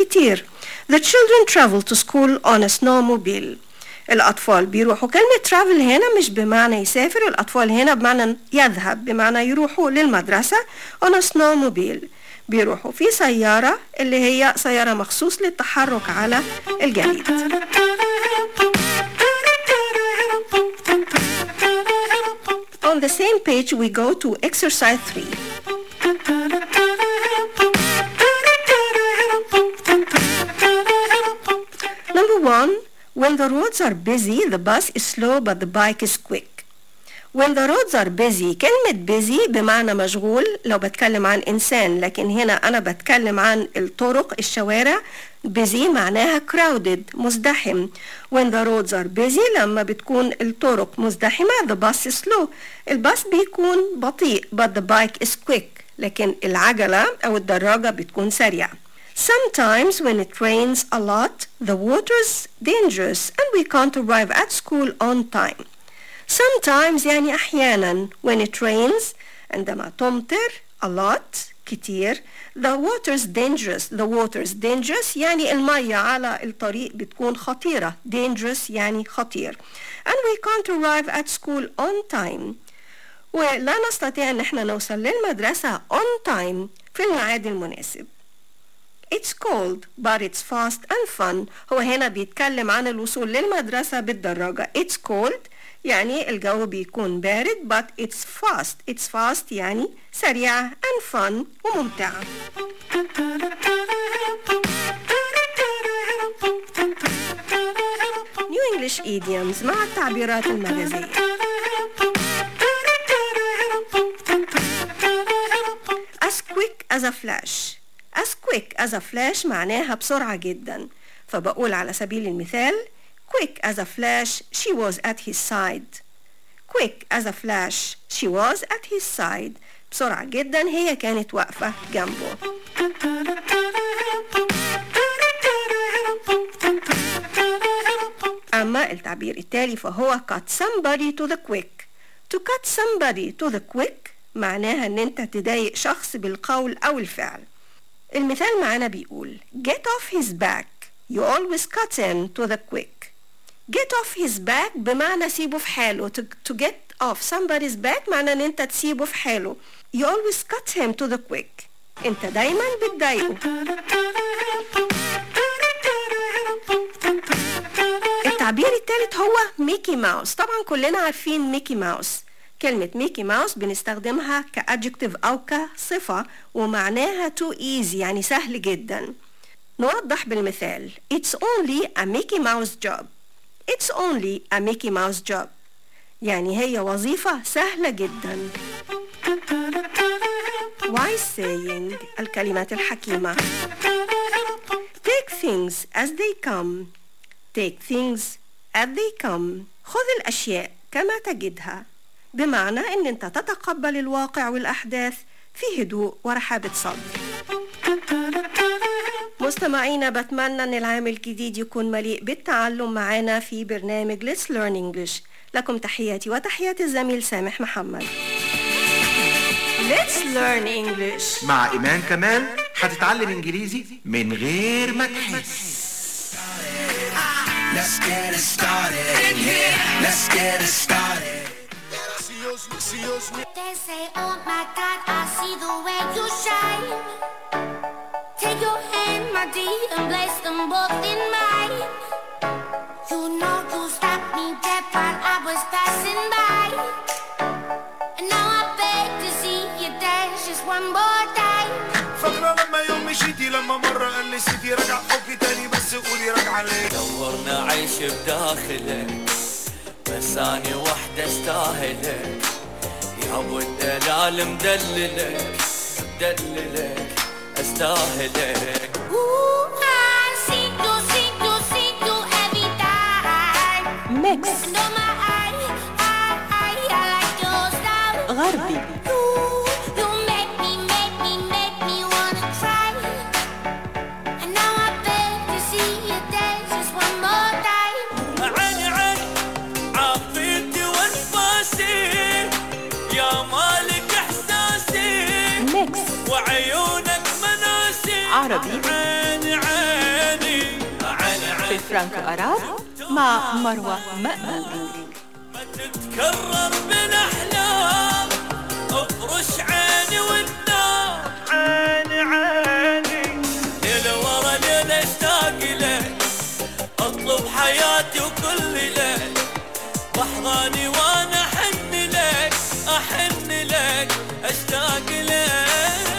كتير The children travel to school on a snowmobile الأطفال بيروحوا كلمة travel هنا مش بمعنى يسافر الأطفال هنا بمعنى يذهب بمعنى يروحوا للمدرسة on a snowmobile بيروحوا في سيارة اللي هي سيارة مخصوص للتحرك على الجليد On the same page we go to exercise 3 Number one, when the roads are busy, the bus is slow but the bike is quick. When the roads are busy كلمة busy بمعنى مشغول لو بتكلم عن إنسان لكن هنا أنا بتكلم عن الطرق الشوارع busy معناها crowded مزدحم when the roads are busy لما بتكون الطرق مزدحمة the bus is slow الباص بيكون بطيء but the bike is quick لكن العجلة أو الدراجة بتكون سريعة Sometimes when it rains a lot, the water's dangerous and we can't arrive at school on time. Sometimes يعني أحيانا when it rains عندما تمطر a lot كتير the water's dangerous the water's dangerous يعني المية على الطريق بتكون خطيرة dangerous يعني خطير and we can't arrive at school on time ولا نستطيع ان احنا نوصل للمدرسة on time في الميعاد المناسب It's cold but it's fast and fun هو هنا بيتكلم عن الوصول للمدرسة بالدراجة It's cold يعني الجو بيكون بارد but it's fast it's fast يعني سريعة and fun وممتعة New English idioms مع التعبيرات المجازية As quick as a flash As quick as a flash معناها بسرعة جدا فبقول على سبيل المثال Quick as a flash she was at his side Quick as a flash she was at his side بسرعة جدا هي كانت واقفة جنبه أما التعبير التالي فهو cut somebody to the quick to cut somebody to the quick معناها ان انت تضايق شخص بالقول او الفعل المثال معانا بيقول get off his back you always cut him to the quick get off his back بمعنى سيبه في حاله to, to get off somebody's back معنى ان انت تسيبه في حاله you always cut him to the quick انت دايما بتضايقه التعبير الثالث هو ميكي ماوس طبعا كلنا عارفين ميكي ماوس كلمة ميكي ماوس بنستخدمها كأدجكتيف أو كصفة ومعناها too easy يعني سهل جدا نوضح بالمثال It's only a Mickey Mouse job It's only a Mickey Mouse job يعني هي وظيفة سهلة جدا Wise saying الكلمات الحكيمة Take things as they come Take things as they come خذ الأشياء كما تجدها بمعنى ان انت تتقبل الواقع والاحداث في هدوء ورحابة صدر مستمعينا بتمنى ان العام الجديد يكون مليء بالتعلم معنا في برنامج Let's Learn English لكم تحياتي وتحيات الزميل سامح محمد Let's Learn English مع إيمان كمال هتتعلم إنجليزي من غير ما تحس Let's get it started in here. Let's get it started. They say, oh my God, I see the way you shine. Take your hand, my dear, and place them both in mine. You know you stopped me dead while I was passing by. And now I beg to see you dance just one more time. فاكرة لما يوم مشيتي لما مرة قلستي رجع حبي تاني بس قولي راجعة ليه دورنا عيش بداخلك بس اني وحدة استاهلك يا ابو الدلال مدللك مدللك استاهلك Ooh, I see you, see you, see you every time. Mix Open up my eye, eye, eye, I like your style. غربي You, you make me, make me, make me wanna try. And now I beg to see you dance just one more time. عيني عين عافيتي وانفاسي يا مالك احساسي ميكس وعيونك مناسي عربي. عيني عين في فرانكو أراب مع مروة مأمون ما تتكرر بالاحلام افرش عيني والنار عيني عيني ليلة ورا ليلة اشتاق لك اطلب حياتي وكل ليل بحضاني وانا احن لك احن لك اشتاق لك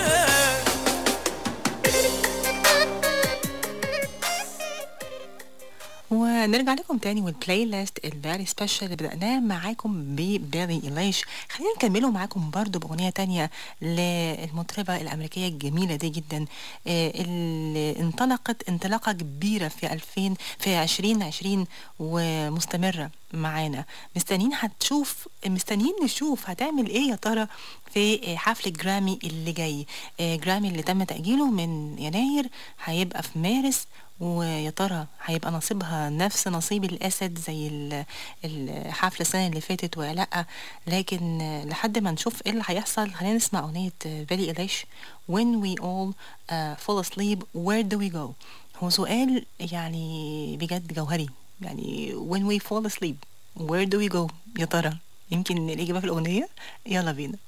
ونرجع لكم تاني والبلاي ليست الفيري سبيشال اللي بدأناه معاكم ببيلي إليش خلينا نكمله معاكم برضو بأغنية تانية للمطربة الأمريكية الجميلة دي جدا آه، اللي انطلقت انطلاقة كبيرة في 2000 في 2020 ومستمرة معانا مستنيين هتشوف مستنيين نشوف هتعمل ايه يا ترى في حفل جرامي اللي جاي آه، جرامي اللي تم تأجيله من يناير هيبقى في مارس ويا ترى هيبقى نصيبها نفس نصيب الأسد زي ال- الحفلة السنة اللي فاتت ولا لأ لكن آه، لحد ما نشوف ايه اللي هيحصل خلينا نسمع أغنية بيلي إليش When we all uh, fall asleep where do we go هو سؤال يعني بجد جوهري يعني when we fall asleep where do we go يا ترى يمكن الإجابة في الأغنية يلا بينا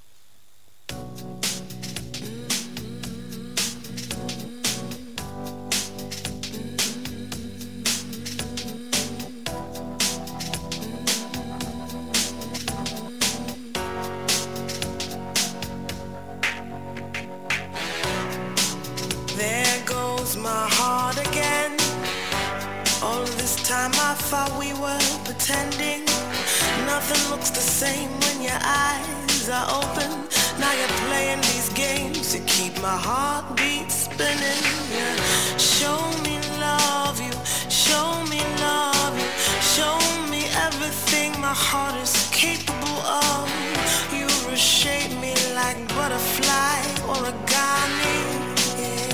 There goes my heart again. All of this time I thought we were pretending. Nothing looks the same when your eyes are open. Now you're playing these games to keep my heartbeat spinning. Yeah. Show me love you, show me love you, show me everything my heart is capable of. You reshape me like butterfly origami. Yeah.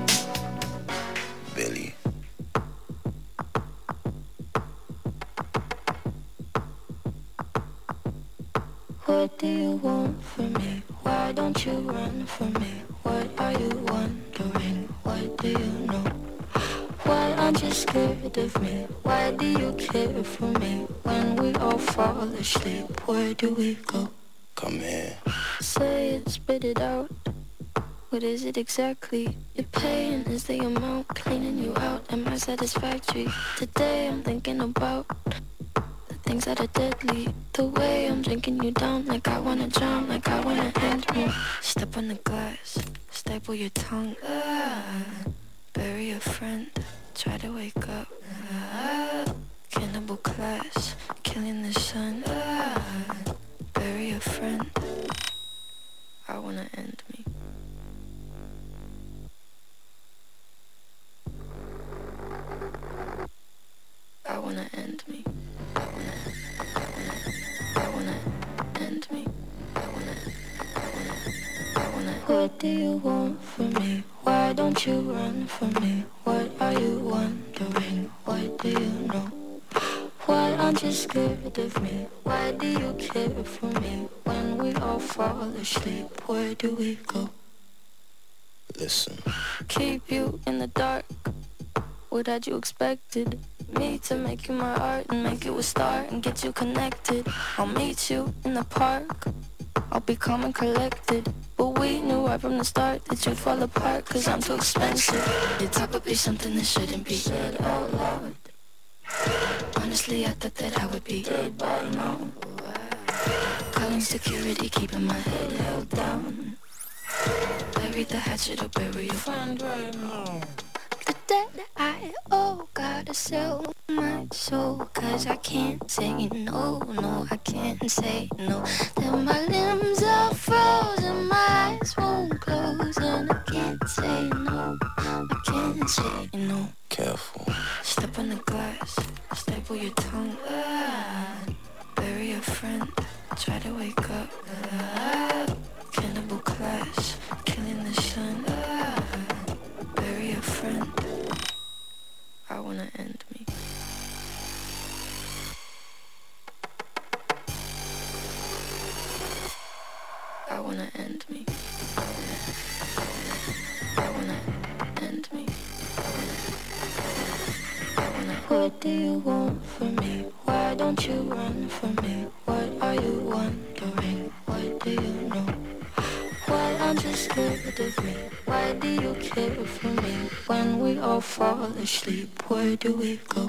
Billy. What do you want from me? Why don't you run from me? What are you wondering? What do you know? Why aren't you scared of me? Why do you care for me? When we all fall asleep, where do we go? Come here. Say it, spit it out. What is it exactly? Your pain is the amount cleaning you out. Am I satisfactory? Today I'm thinking about the things that are deadly. The way I'm drinking you down, like I wanna drown, like I wanna end me. Step on the glass, staple your tongue. Ah, bury a friend, try to wake up. Ah, cannibal class, killing the sun. Ah, bury a friend. I wanna end me. I wanna end me. I wanna, I wanna, I wanna end me. I wanna, I wanna, I wanna. What do you want from me? Why don't you run from me? What are you wondering? What do you know? Why aren't you scared of me? Why do you care for me? When we all fall asleep, where do we go? Listen. keep you in the dark. What had you expected? Me to make you my art and make you a star and get you connected. I'll meet you in the park. I'll be calm and collected. But we knew right from the start that you'd fall apart cause I'm too expensive. Your talk would be something that shouldn't be said out loud. Honestly, I thought that I would be dead by now. Calling security, keeping my head held down. Bury the hatchet or bury your friend right now. The debt I owe gotta sell my soul Cause I can't say no, no, I can't say no Then my limbs are frozen, my eyes won't close And I can't say no, I can't say no Careful. Step on the glass, staple your tongue ah, Bury a friend, try to wake up ah, Cannibal class, killing the sun ah, Bury a friend I wanna end me I wanna end me I wanna end me I wanna What do you want from me? Why don't you run from me? What are you wondering? What do you know? Why aren't you scared of me? Why do you care for me? When we all fall asleep, where do we go?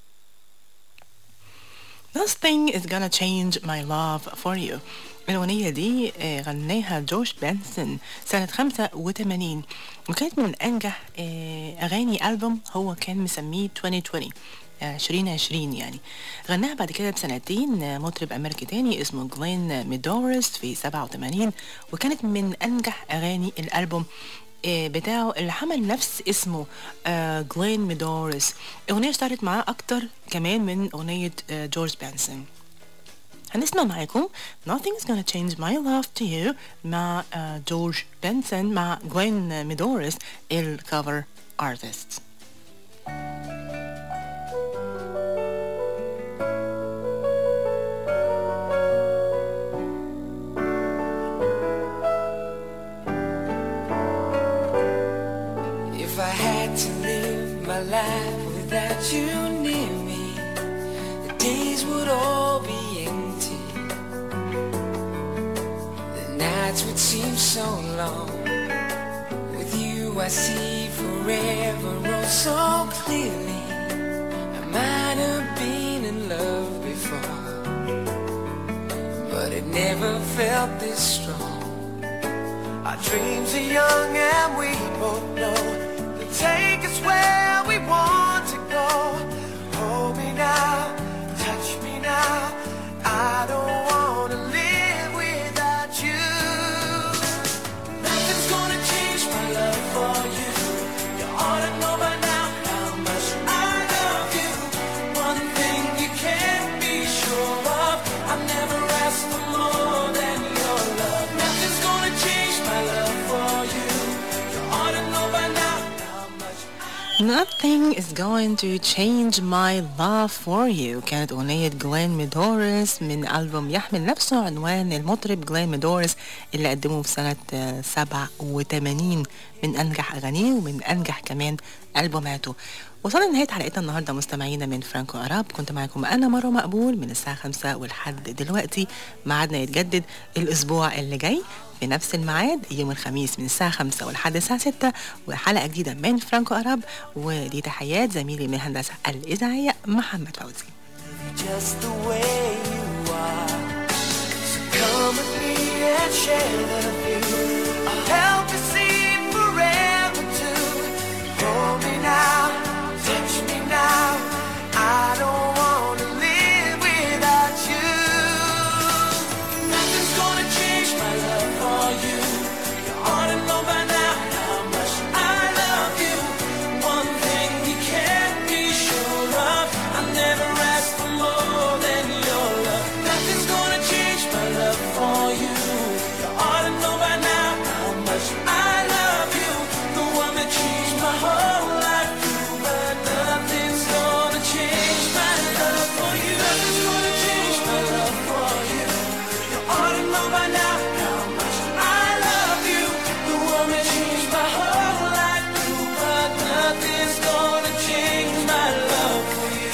Nothing is gonna change my love for you الأغنية دي آه، غناها جوش بنسون سنة 85 وكانت من أنجح آه، أغاني ألبوم هو كان مسميه 2020 آه، 2020 يعني غناها بعد كده بسنتين آه، مطرب أمريكي تاني اسمه جلين ميدورس في 87 وكانت من أنجح أغاني الألبوم آه، بتاعه اللي حمل نفس اسمه آه، جلين ميدورس أغنية اشتهرت معاه أكتر كمان من أغنية آه، جورج بانسون هنسمع معاكم Nothing is gonna change my love to you مع آه، جورج بنسون مع جوين ميدورس الكفر ارتست If I had to live my life without you near me, the days would all be empty. The nights would seem so long. With you, I see forever oh so clearly. I might have been in love before, but it never felt this strong. Our dreams are young and we both know they take us where we want to go. Hold me now, touch me now. I don't wanna live without you. Nothing's gonna change my love for you. You ought to know by now how much I love you. One thing you can't be sure of, I've never asked for more than your love. Nothing's gonna change my love for you. You ought to know by now how much Nothing is going to change my love for you كانت أغنية جلين ميدورس من ألبوم يحمل نفسه عنوان المطرب جلين ميدورس اللي قدمه في سنة آه، 87 من أنجح أغانيه ومن أنجح كمان ألبوماته وصلنا لنهاية حلقتنا النهاردة مستمعينا من فرانكو أراب كنت معاكم أنا مرة مقبول من الساعة 5 ولحد دلوقتي ميعادنا يتجدد الأسبوع اللي جاي في نفس الميعاد يوم الخميس من الساعة 5 ولحد الساعة 6 وحلقة جديدة من فرانكو أراب ودي تحيات زميلي من الهندسة الإذاعية محمد فوزي just the way you are. So come with me and share the view. I'll help you see forever too. Hold me now, touch me now. I don't wanna live without you. Nothing's gonna change my love for you. You ought to know by now how much I love you. One thing you can't be sure of, I never asked for more than your love. Nothing's gonna change my love for you. You ought to know by now how much I love you. The one that changed my whole life through, but nothing's gonna change my love for you. Nothing's gonna change my love for you. You ought to know by now how much I love you. The one that changed my whole life through, but nothing's gonna change my love for you.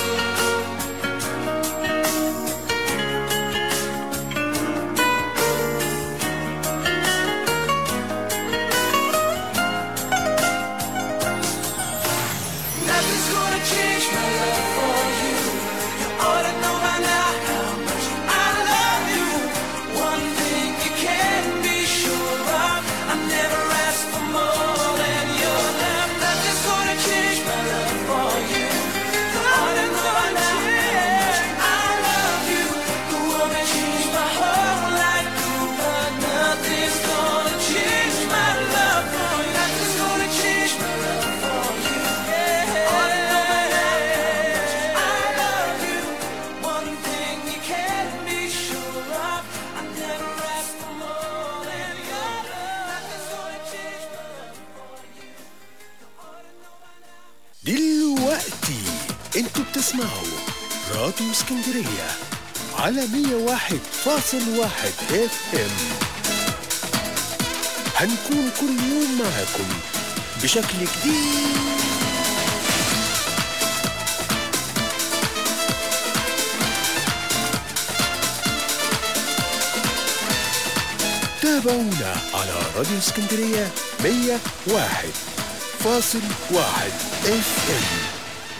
Nothing's gonna change my love for you. You ought to know by now how much I love you. One thing you can't be sure of, I never asked for more than your love. Nothing's gonna change my love for you. You ought to know by now how much I love you. The one that changed my whole life through, but nothing's gonna change my love for you. Nothing's gonna change my love for you. Yeah. Ought to know by now how much I love you. One thing you can't be sure of, I never asked for more than your love. Nothing's gonna change my love for you. You ought to know by now. دلوقتي انتوا بتسمعوا راديو اسكندرية على 101.1 اف ام هنكون كل يوم معاكم بشكل جديد تابعونا على راديو اسكندرية 101 فاصل واحد اف ام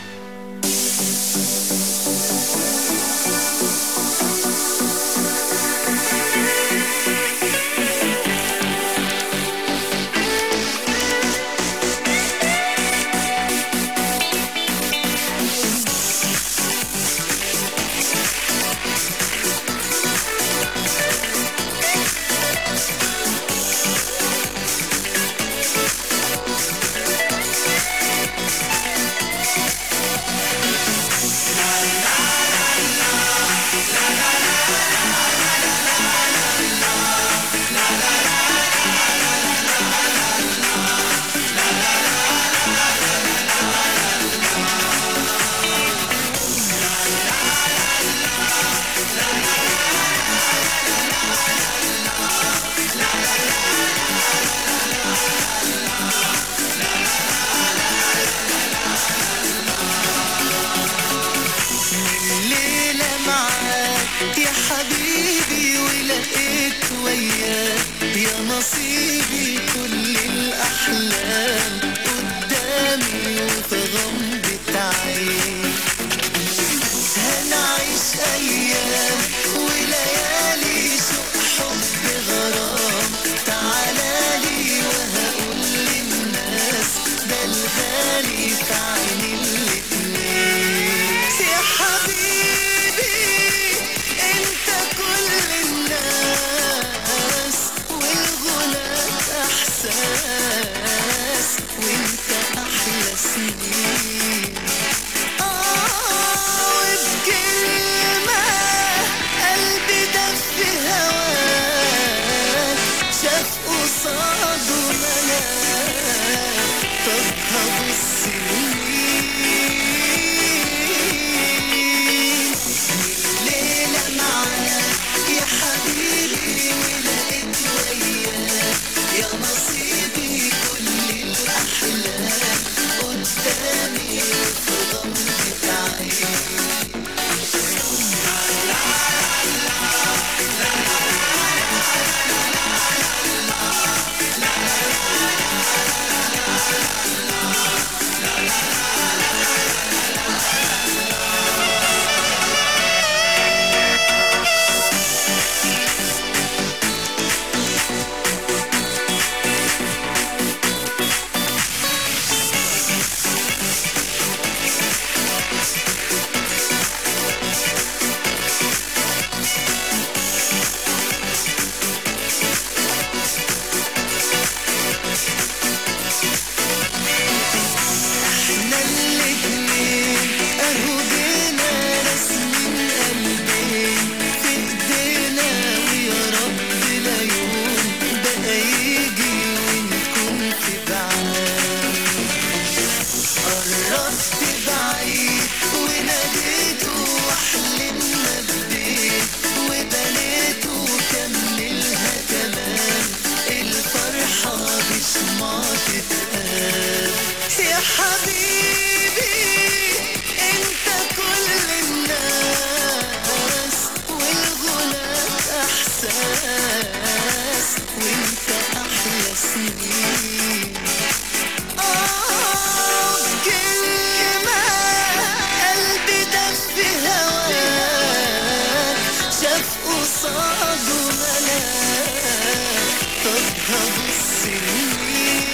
الليلة معاك يا حبيبي ولقيت وياك يا نصيبي كل الأحلام قدامي وفي غمضة عين هنعيش أيام وليالي شوق حب غرام تعالالي وهقول للناس ده الغالي في عين الاتنين يا حبيبي انت كل الناس والغنى احساس وانت احلى سنين آه وبكلمة قلبي دف هواك شاف قصاده ملاك طب هبص لمين ليلة معاك يا حبيبي ولقيت وياك يا نصيبي كل الأحلام قدامي في غمضة عين احنا الاتنين اهو جينا رسمين قلبين في ايدينا ويا رب لا يوم بقى يجي ونكون في بعاد قربت بعيد وناديته واحلمنا بديت وبنيته وكملها كمان الفرحة مش ما تتقال يا حبيبي انت كل الناس والغنى احساس وانت احلى سنين آه كلمة قلبي دف هواك شاف قصاده ملاك طب هبص لمين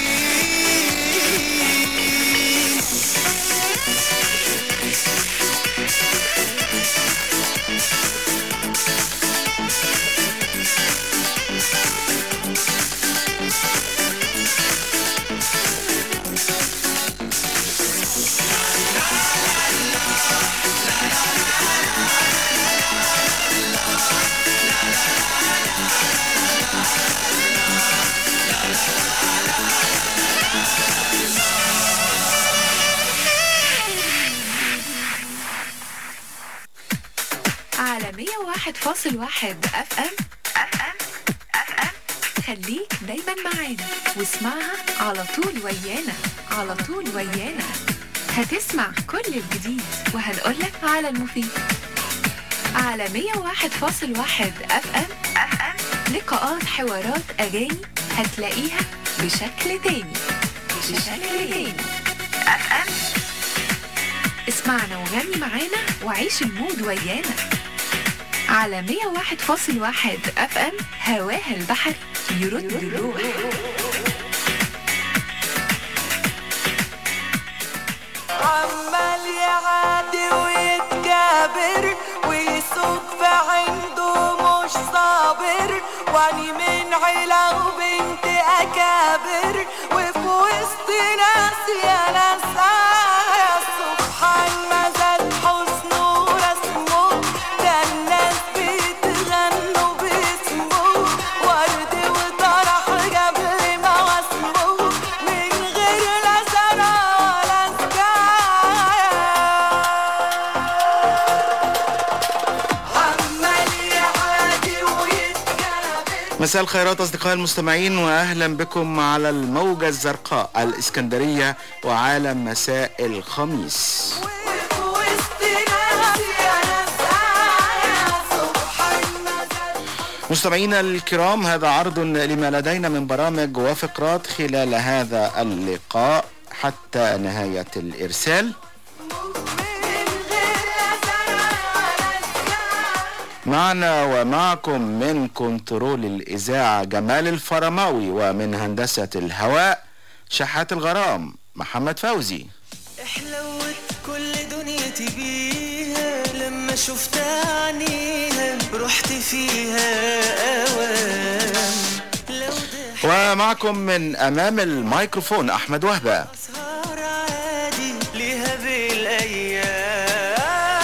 على 101.1 اف ام اف ام اف ام خليك دايما معانا واسمعها على طول ويانا على طول ويانا هتسمع كل الجديد وهنقولك على المفيد على 101.1 اف ام اف ام لقاءات حوارات أغاني هتلاقيها بشكل تاني بشكل تاني اف ام اسمعنا وغني معانا وعيش المود ويانا على 101.1 اف ام هواها البحر يرد الروح عمال يعادي ويتكابر ويسوق في عنده مش صابر واني من عيلة وبنت أكابر وفي وسط ناس يا ناس يا سبحان ما زاد حسنه ورسمه ده الناس بتغنوا باسمه ورد وطرح قبل ما واسمه من غير لا سنة ولا سكاية عمال يعادي ويتكابر مساء الخيرات أصدقائي المستمعين وأهلا بكم على الموجة الزرقاء الإسكندرية وعالم مساء الخميس وفي وسط ناس يا ناس يا سبحان ما زاد مستمعينا الكرام هذا عرض لما لدينا من برامج وفقرات خلال هذا اللقاء حتى نهاية الإرسال من غير لا سنة ولا سكاية معنا ومعكم من كنترول الإذاعة جمال الفرماوي ومن هندسة الهواء شحات الغرام محمد فوزي حلوت كل دنيتي بيها لما شفت عينيها رحت فيها اوام لو ده ومعكم من أمام الميكروفون أحمد وهبة صار عادي ليها بالايام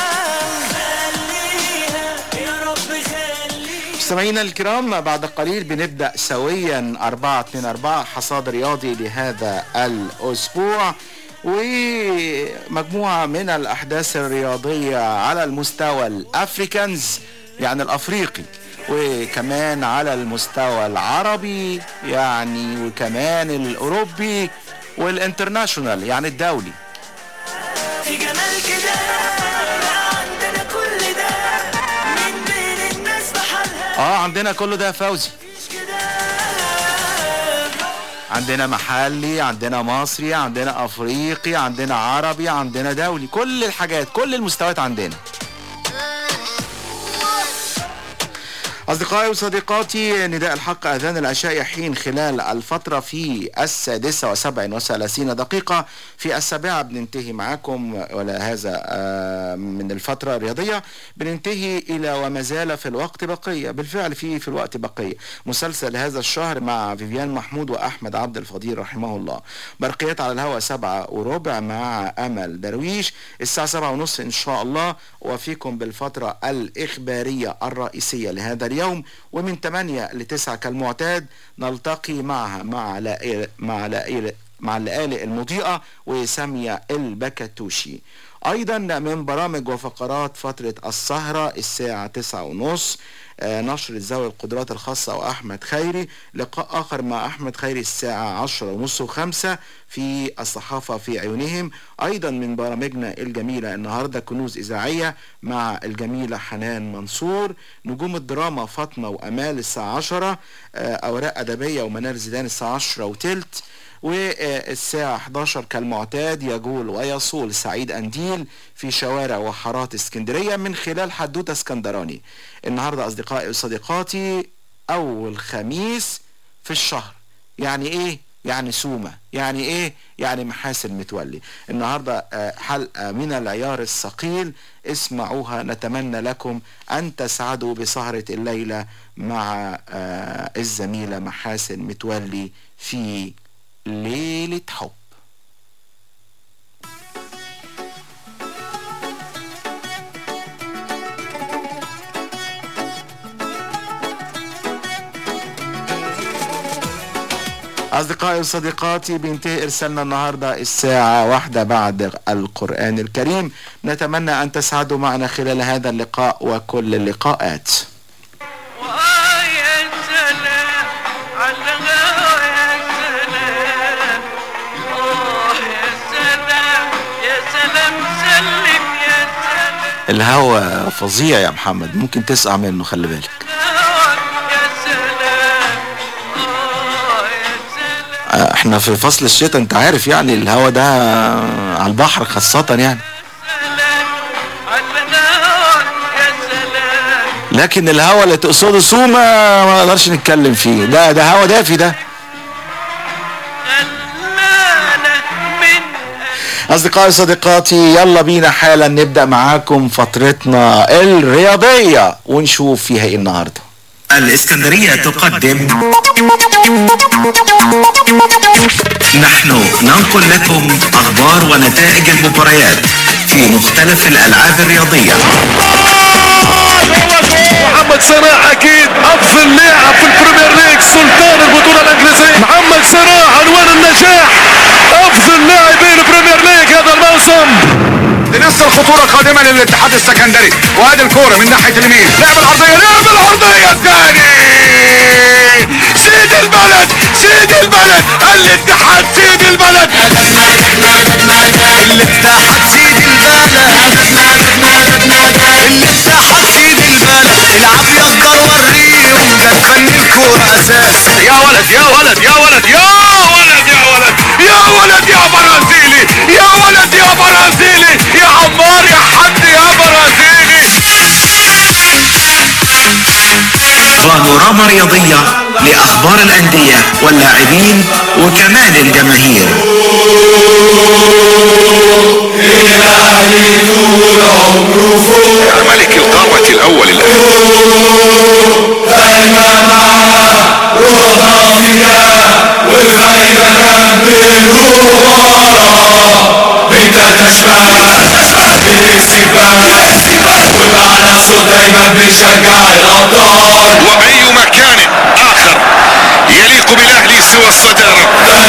خليها يا رب خليها مستمعينا الكرام بعد قليل بنبدأ سويا 4 2 4 حصاد رياضي لهذا الأسبوع ومجموعة من الأحداث الرياضية على المستوى الأفريكانز يعني الأفريقي وكمان على المستوى العربي يعني وكمان الأوروبي والانترناشونال يعني الدولي في جمال كده عندنا كل ده من بين الناس بحالها اه عندنا كله ده يا فوزي مش كده عندنا محلي عندنا مصري عندنا افريقي عندنا عربي عندنا دولي كل الحاجات كل المستويات عندنا أصدقائي وصديقاتي نداء الحق أذان العشاء يحين خلال الفترة في السادسة وسبع وثلاثين دقيقة في السابعة بننتهي معاكم ولا هذا آه، من الفترة الرياضية بننتهي إلى وما زال في الوقت بقية بالفعل في في الوقت بقية مسلسل هذا الشهر مع فيفيان محمود وأحمد عبد الفضيل رحمه الله برقيات على الهواء سبعة وربع مع أمل درويش الساعة سبعة ونصف إن شاء الله وفيكم بالفترة الإخبارية الرئيسية لهذا اليوم ومن 8 ل 9 كالمعتاد نلتقي معها مع لائل مع لائل مع اللآلئ المضيئة وسامية البكتوشي أيضا من برامج وفقرات فترة السهرة الساعة تسعة ونص آه، نشر ذوي القدرات الخاصة وأحمد خيري لقاء آخر مع أحمد خيري الساعة عشرة ونص وخمسة في الصحافة في عيونهم أيضا من برامجنا الجميلة النهاردة كنوز إذاعية مع الجميلة حنان منصور نجوم الدراما فاطمة وأمال الساعة عشرة آه، أوراق أدبية ومنار زيدان الساعة عشرة وتلت والساعة 11 كالمعتاد يجول ويصول سعيد أنديل في شوارع وحارات اسكندرية من خلال حدوتة اسكندراني النهاردة أصدقائي وصديقاتي أول خميس في الشهر يعني إيه؟ يعني سومة يعني إيه؟ يعني محاسن متولي النهاردة آه، حلقة من العيار الثقيل اسمعوها نتمنى لكم أن تسعدوا بسهرة الليلة مع آه، الزميلة محاسن متولي في ليلة حب أصدقائي وصديقاتي بينتهي إرسالنا النهاردة الساعة واحدة بعد القرآن الكريم نتمنى أن تسعدوا معنا خلال هذا اللقاء وكل اللقاءات يا سلام على الغوا يا سلام آه يا سلام يا سلام سلم يا سلام الهوا فظيع يا محمد ممكن تسقع منه خلي بالك هواك يا سلام آه، احنا في فصل الشتاء انت عارف يعني الهوا ده على البحر خاصة يعني لكن الهوا اللي تقصده سومة ما نقدرش نتكلم فيه ده ده هوا دافي ده أصدقائي صديقاتي يلا بينا حالا نبدأ معاكم فترتنا الرياضية ونشوف فيها ايه النهاردة الإسكندرية تقدم نحن ننقل لكم أخبار ونتائج المباريات في مختلف الألعاب الرياضية محمد صلاح اكيد افضل لاعب في البريمير ليج سلطان البطوله الانجليزيه محمد صلاح عنوان النجاح افضل لاعبي البريمير ليج هذا الموسم لسه الخطوره قادمه للاتحاد السكندري وادي الكوره من ناحيه اليمين لعب العرضيه لعب العرضيه الثاني سيد البلد سيد البلد الاتحاد سيد البلد الاتحاد سيد البلد الاتحاد سيد البلد العب يقدر وريهم ده فن الكورة أساس يا ولد يا ولد يا ولد يا ولد يا ولد يا ولد يا برازيلي يا ولد يا برازيلي يا عمار يا حد يا برازيلي بانوراما رياضية لأخبار الأندية واللاعبين وكمان الجماهير ملك القارة الأول الآن وأي مكان آخر يليق بالأهلي سوى الصدارة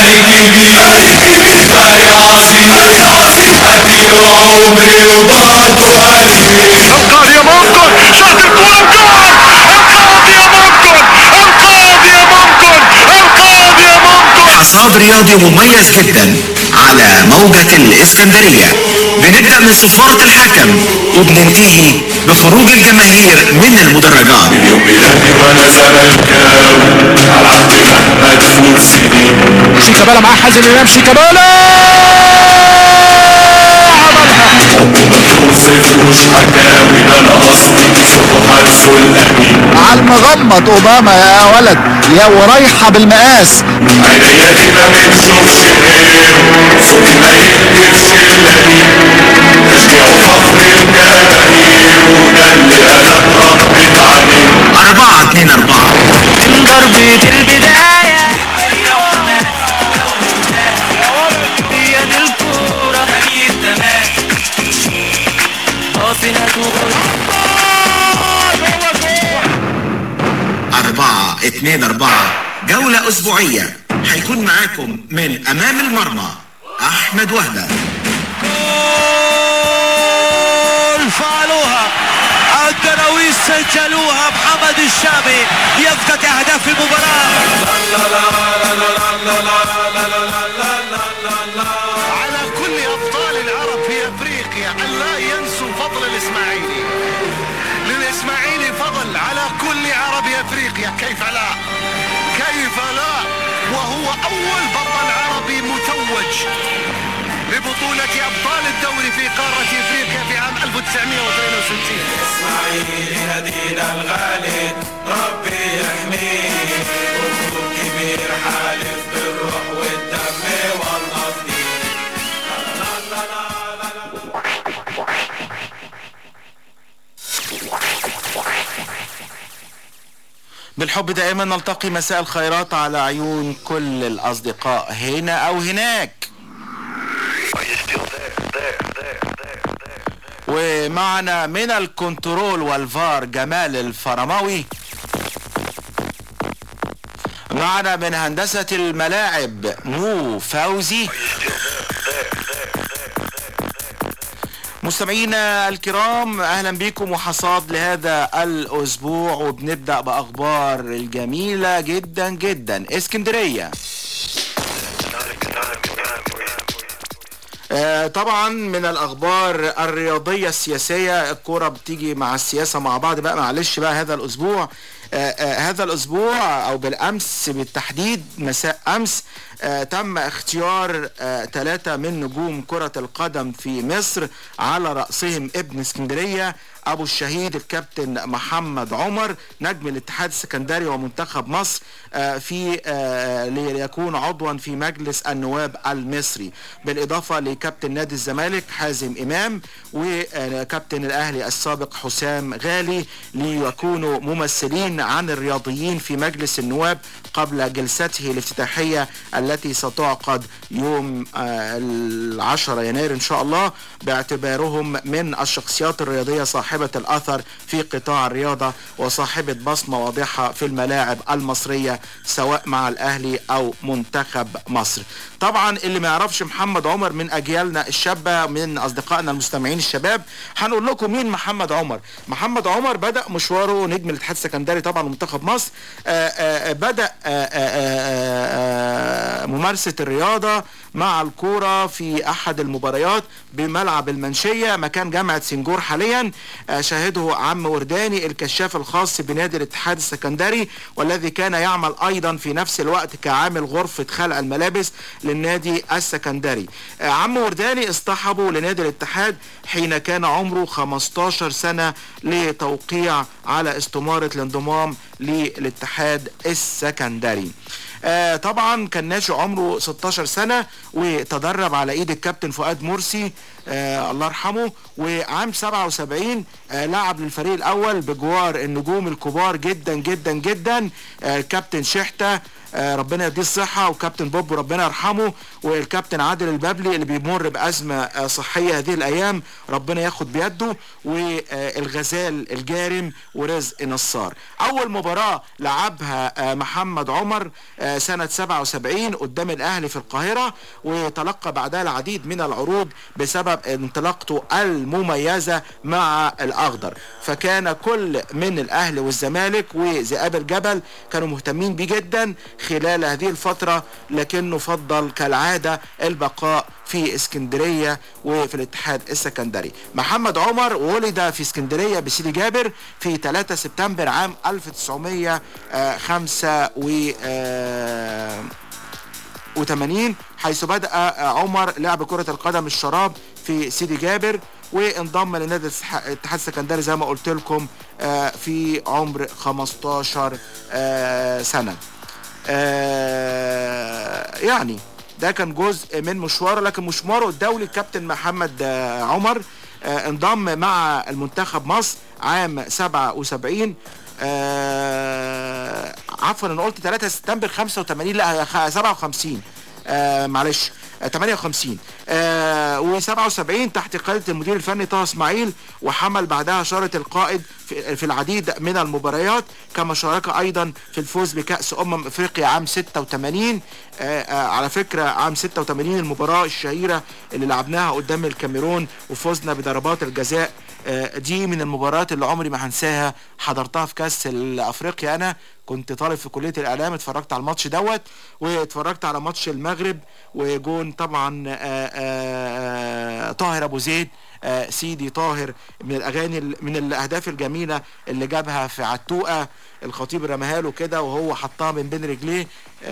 القاضي يا ممكن شاط الكورة القاضي يا ممكن القاضي يا ممكن القاضي يا ممكن حصاد رياضي مميز جدا على موجة الإسكندرية بنبدأ من صفارة الحكم وبننتهي بخروج الجماهير من المدرجات شيكابالا معاه حازم امام شيكابالا على المغمض اوباما يا ولد يا ورايحه بالمقاس أربعة اتنين أربعة ضربة البداية هي دي الكورة هي التمام قاصنة أربعة اتنين أربعة جولة أسبوعية هيكون معاكم من أمام المرمى أحمد وهدة جول فعلوها الدراويش سجلوها محمد الشامي يفتتح اهداف المباراه على كل ابطال العرب في افريقيا ان لا ينسوا فضل الاسماعيلي للاسماعيلي فضل على كل عرب افريقيا كيف لا كيف لا وهو اول بطل عربي متوج لبطولة أبطال الدوري في قارة إفريقيا في عام 1962 اسماعيلي نادينا الغالي ربي يحميه وجود كبير حالف بالروح والدم والله بالحب دائما نلتقي مساء الخيرات على عيون كل الأصدقاء هنا أو هناك ومعنا من الكنترول والفار جمال الفرماوي معنا من هندسة الملاعب مو فوزي مستمعينا الكرام اهلا بكم وحصاد لهذا الاسبوع وبنبدا باخبار الجميله جدا جدا اسكندريه آه، طبعا من الاخبار الرياضيه السياسيه الكوره بتيجي مع السياسه مع بعض بقى معلش بقى هذا الاسبوع آه، آه، هذا الاسبوع او بالامس بالتحديد مساء امس آه، تم اختيار ثلاثة من نجوم كرة القدم في مصر على رأسهم ابن اسكندرية أبو الشهيد الكابتن محمد عمر نجم الاتحاد السكندري ومنتخب مصر آه، في آه، ليكون عضوا في مجلس النواب المصري بالإضافة لكابتن نادي الزمالك حازم إمام وكابتن الأهلي السابق حسام غالي ليكونوا ممثلين عن الرياضيين في مجلس النواب قبل جلسته الافتتاحية التي ستعقد يوم آه، العشرة يناير إن شاء الله باعتبارهم من الشخصيات الرياضية صاحبة الأثر في قطاع الرياضة وصاحبة بصمة واضحة في الملاعب المصرية سواء مع الأهلي أو منتخب مصر طبعا اللي ما يعرفش محمد عمر من أجيالنا الشابة من أصدقائنا المستمعين الشباب هنقول لكم مين محمد عمر محمد عمر بدأ مشواره نجم الاتحاد السكندري طبعا ومنتخب مصر آآ آآ بدأ آآ آآ ممارسة الرياضة مع الكورة في أحد المباريات بملعب المنشية مكان جامعة سنجور حاليا آه، شاهده عم ورداني الكشاف الخاص بنادي الاتحاد السكندري والذي كان يعمل أيضا في نفس الوقت كعامل غرفة خلع الملابس للنادي السكندري آه، عم ورداني اصطحبه لنادي الاتحاد حين كان عمره 15 سنة لتوقيع على استمارة الانضمام للاتحاد السكندري آه طبعا كان ناشئ عمره 16 سنة وتدرب على ايد الكابتن فؤاد مرسي آه الله يرحمه وعام 77 آه لعب للفريق الاول بجوار النجوم الكبار جدا جدا جدا آه كابتن شحتة آه ربنا يديه الصحة وكابتن بوب ربنا يرحمه والكابتن عادل البابلي اللي بيمر بأزمة آه صحية هذه الأيام ربنا ياخد بيده والغزال الجارم ورزق نصار أول مباراة لعبها آه محمد عمر آه سنة 77 قدام الأهلي في القاهرة وتلقى بعدها العديد من العروض بسبب انطلاقته المميزة مع الأخضر فكان كل من الأهلي والزمالك وذئاب الجبل كانوا مهتمين بيه جدا خلال هذه الفترة لكنه فضل كالعادة البقاء في اسكندرية وفي الاتحاد السكندري محمد عمر ولد في اسكندرية بسيدي جابر في 3 سبتمبر عام 1905 و آه، و80 حيث بدأ عمر لعب كرة القدم الشراب في سيدي جابر وانضم لنادي الاتح- الاتحاد السكندري زي ما قلت لكم آه، في عمر 15 آه، سنة آه، يعني ده كان جزء من مشواره لكن مشواره الدولي الكابتن محمد آه، عمر آه، انضم مع المنتخب مصر عام 77 آه، عفوا انا قلت 3 سبتمبر 85 لا خ- 57 آه معلش آه 58 آه و77 تحت قيادة المدير الفني طه اسماعيل وحمل بعدها شارة القائد في, في العديد من المباريات كما شارك ايضا في الفوز بكأس امم افريقيا عام 86 آه آه على فكرة عام 86 المباراة الشهيرة اللي لعبناها قدام الكاميرون وفوزنا بضربات الجزاء آه، دي من المباريات اللي عمري ما هنساها حضرتها في كاس افريقيا انا كنت طالب في كليه الاعلام اتفرجت على الماتش دوت واتفرجت على ماتش المغرب وجون طبعا آه، آه، آه، طاهر ابو زيد آه، سيدي طاهر من الاغاني ال- من الاهداف الجميله اللي جابها في عتوقه الخطيب رماها له كده وهو حطها من بين رجليه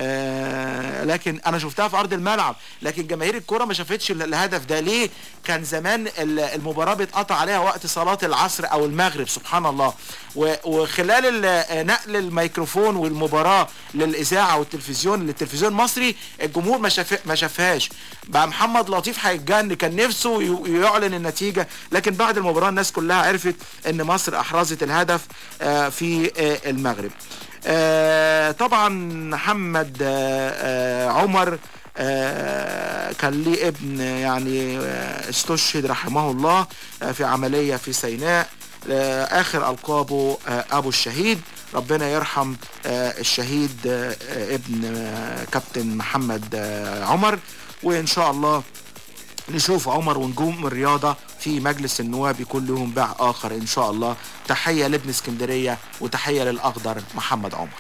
آه لكن انا شفتها في ارض الملعب لكن جماهير الكوره ما شافتش ال- الهدف ده ليه كان زمان ال- المباراه بيتقطع عليها وقت صلاه العصر او المغرب سبحان الله و- وخلال ال- نقل الميكروفون والمباراه للاذاعه والتلفزيون للتلفزيون المصري الجمهور ما شاف ما شافهاش بقى محمد لطيف هيتجن كان نفسه ي- يعلن النتيجه لكن بعد المباراه الناس كلها عرفت ان مصر احرزت الهدف آه، في آه، المغرب آه، طبعا محمد آه، آه، عمر آه، كان ليه ابن يعني آه، استشهد رحمه الله آه، في عملية في سيناء آه، آخر ألقابه آه، أبو الشهيد ربنا يرحم آه، الشهيد آه، آه، ابن آه، كابتن محمد آه، عمر وإن شاء الله نشوف عمر ونجوم الرياضة في مجلس النواب يكون لهم باع آخر إن شاء الله تحية لابن اسكندرية وتحية للأخضر محمد عمر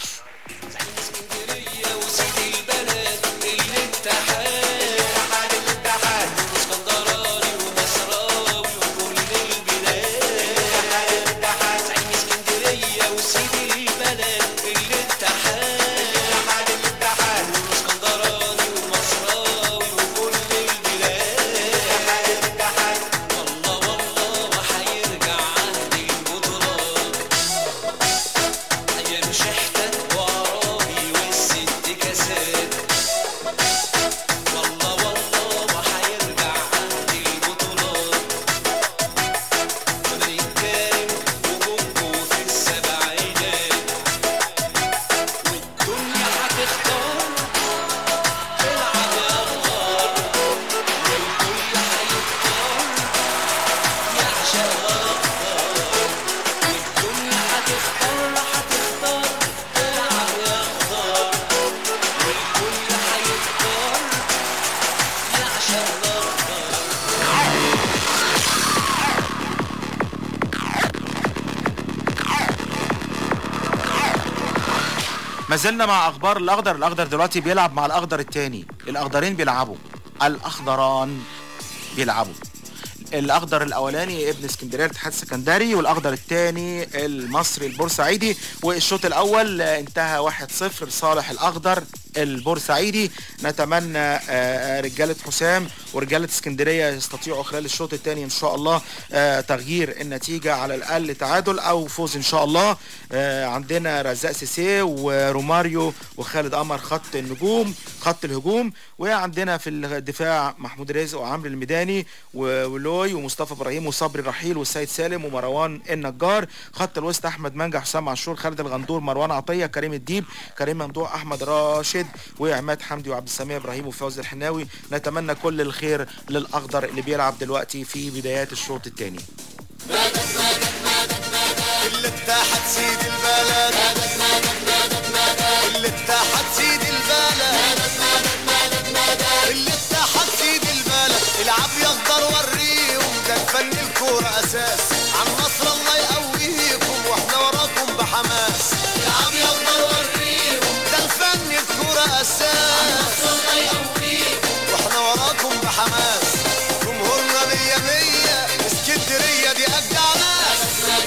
اسكندرية وسيدي البلد الاتحاد ما زلنا مع اخبار الاخضر الاخضر دلوقتي بيلعب مع الاخضر التاني الاخضرين بيلعبوا الاخضران بيلعبوا الاخضر الاولاني ابن اسكندريه الاتحاد السكندري والاخضر الثاني المصري البورسعيدي والشوط الاول آه، انتهى 1-0 لصالح الاخضر البورسعيدي نتمنى آه، آه، رجاله حسام ورجاله اسكندريه يستطيعوا خلال الشوط الثاني ان شاء الله آه، تغيير النتيجه على الاقل تعادل او فوز ان شاء الله آه، عندنا رزاق سيسي وروماريو وخالد قمر خط النجوم خط الهجوم وعندنا في الدفاع محمود رزق وعمرو الميداني و- ولوي ومصطفى ابراهيم وصبري رحيل والسيد سالم ومروان النجار خط الوسط احمد منجح حسام عاشور خالد الغندور مروان عطيه كريم الديب كريم ممدوح احمد راشد وعماد حمدي وعبد السميع ابراهيم وفوزي الحناوي نتمنى كل الخير للاخضر اللي بيلعب دلوقتي في بدايات الشوط الثاني اللي اتحد سيد البلد اللي اتحد سيد البلد اللي اتحد سيد البلد العب يا اخضر وريهم ده الفن الكورة اساس عن نصر الله يقويكم واحنا وراكم بحماس العب يا اخضر وريهم ده الفن الكورة اساس واحنا وراكم بحماس جمهورنا مية مية اسكندرية دي أجدع ناس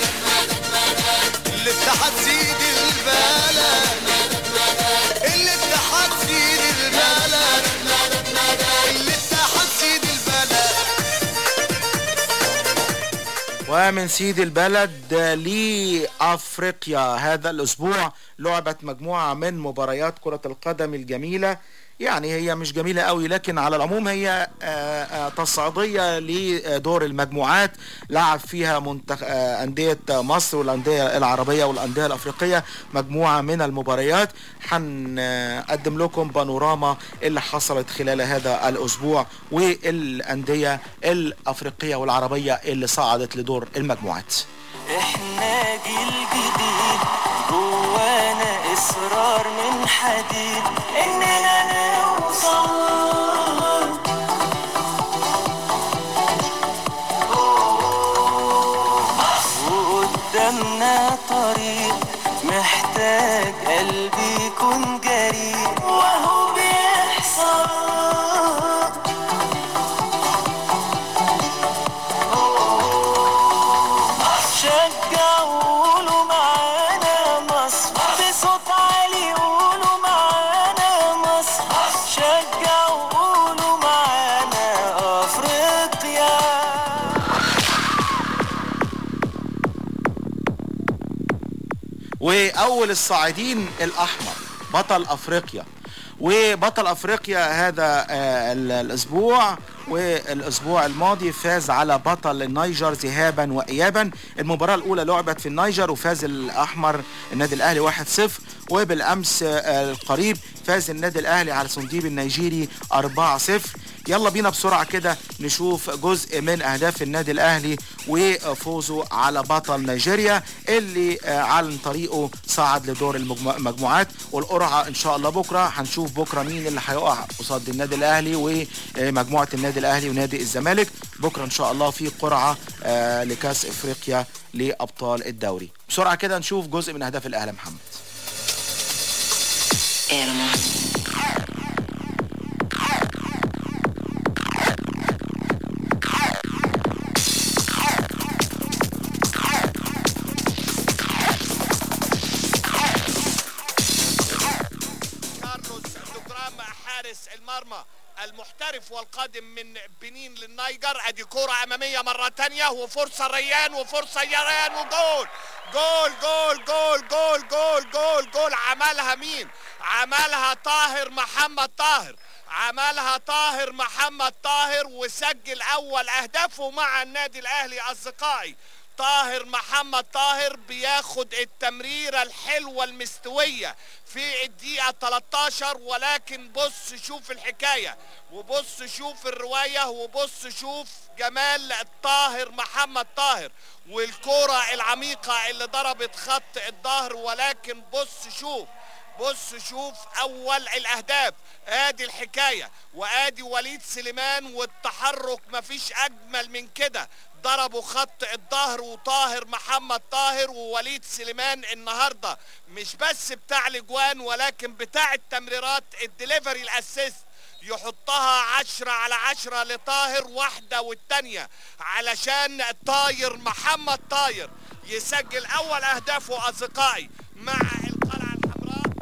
اللي اتحد سيد البلد اللي اتحد سيد البلد اللي اتحد سيد البلد ومن سيد البلد لافريقيا هذا الاسبوع لعبت مجموعه من مباريات كره القدم الجميله يعني هي مش جميلة قوي لكن على العموم هي آه، آه، تصعيدية لدور المجموعات لعب فيها منتخ... آه، أندية مصر والأندية العربية والأندية الأفريقية مجموعة من المباريات هنقدم لكم بانوراما اللي حصلت خلال هذا الأسبوع والأندية الأفريقية والعربية اللي صعدت لدور المجموعات احنا جيل جديد جوانا اصرار من حديد اننا نوصل وقدامنا طريق محتاج قلبي يكون جريء وهو بيحصل شجعوا قولوا معانا مصر بصوت عالي قولوا معانا مصر شجعوا قولوا معانا افريقيا واول الصاعدين الاحمر بطل افريقيا وبطل افريقيا هذا آه، ال- الاسبوع والاسبوع الماضي فاز على بطل النيجر ذهابا وايابا المباراه الاولى لعبت في النيجر وفاز الاحمر النادي الاهلي 1-0 وبالامس آه، القريب فاز النادي الاهلي على سنديب النيجيري 4-0 يلا بينا بسرعة كده نشوف جزء من أهداف النادي الأهلي وفوزه على بطل نيجيريا اللي آه، عن طريقه صعد لدور المجمو- المجموعات والقرعة إن شاء الله بكرة هنشوف بكرة مين اللي هيقع قصاد النادي الأهلي ومجموعة النادي الأهلي ونادي الزمالك بكرة إن شاء الله في قرعة آه، لكأس إفريقيا لأبطال الدوري بسرعة كده نشوف جزء من أهداف الأهلي يا محمد كارلوس دوجرام حارس المرمى المحترف والقادم من بنين للنيجر ادي كرة امامية مرة تانية وفرصة ريان وفرصة ريان وجول جول جول جول جول جول جول جول عملها مين عملها طاهر محمد طاهر عملها طاهر محمد طاهر وسجل اول اهدافه مع النادي الاهلي اصدقائي طاهر محمد طاهر بياخد التمريرة الحلوة المستوية في الدقيقة 13 ولكن بص شوف الحكاية وبص شوف الرواية وبص شوف جمال طاهر محمد طاهر والكرة العميقة اللي ضربت خط الظهر ولكن بص شوف بص شوف اول الاهداف ادي الحكايه وادي وليد سليمان والتحرك مفيش اجمل من كده ضربوا خط الظهر وطاهر محمد طاهر ووليد سليمان النهارده مش بس بتاع الاجوان ولكن بتاع التمريرات الدليفري الاسيست يحطها عشرة على عشرة لطاهر واحدة والتانية علشان طاير محمد طاير يسجل أول أهدافه أصدقائي مع القلعة الحمراء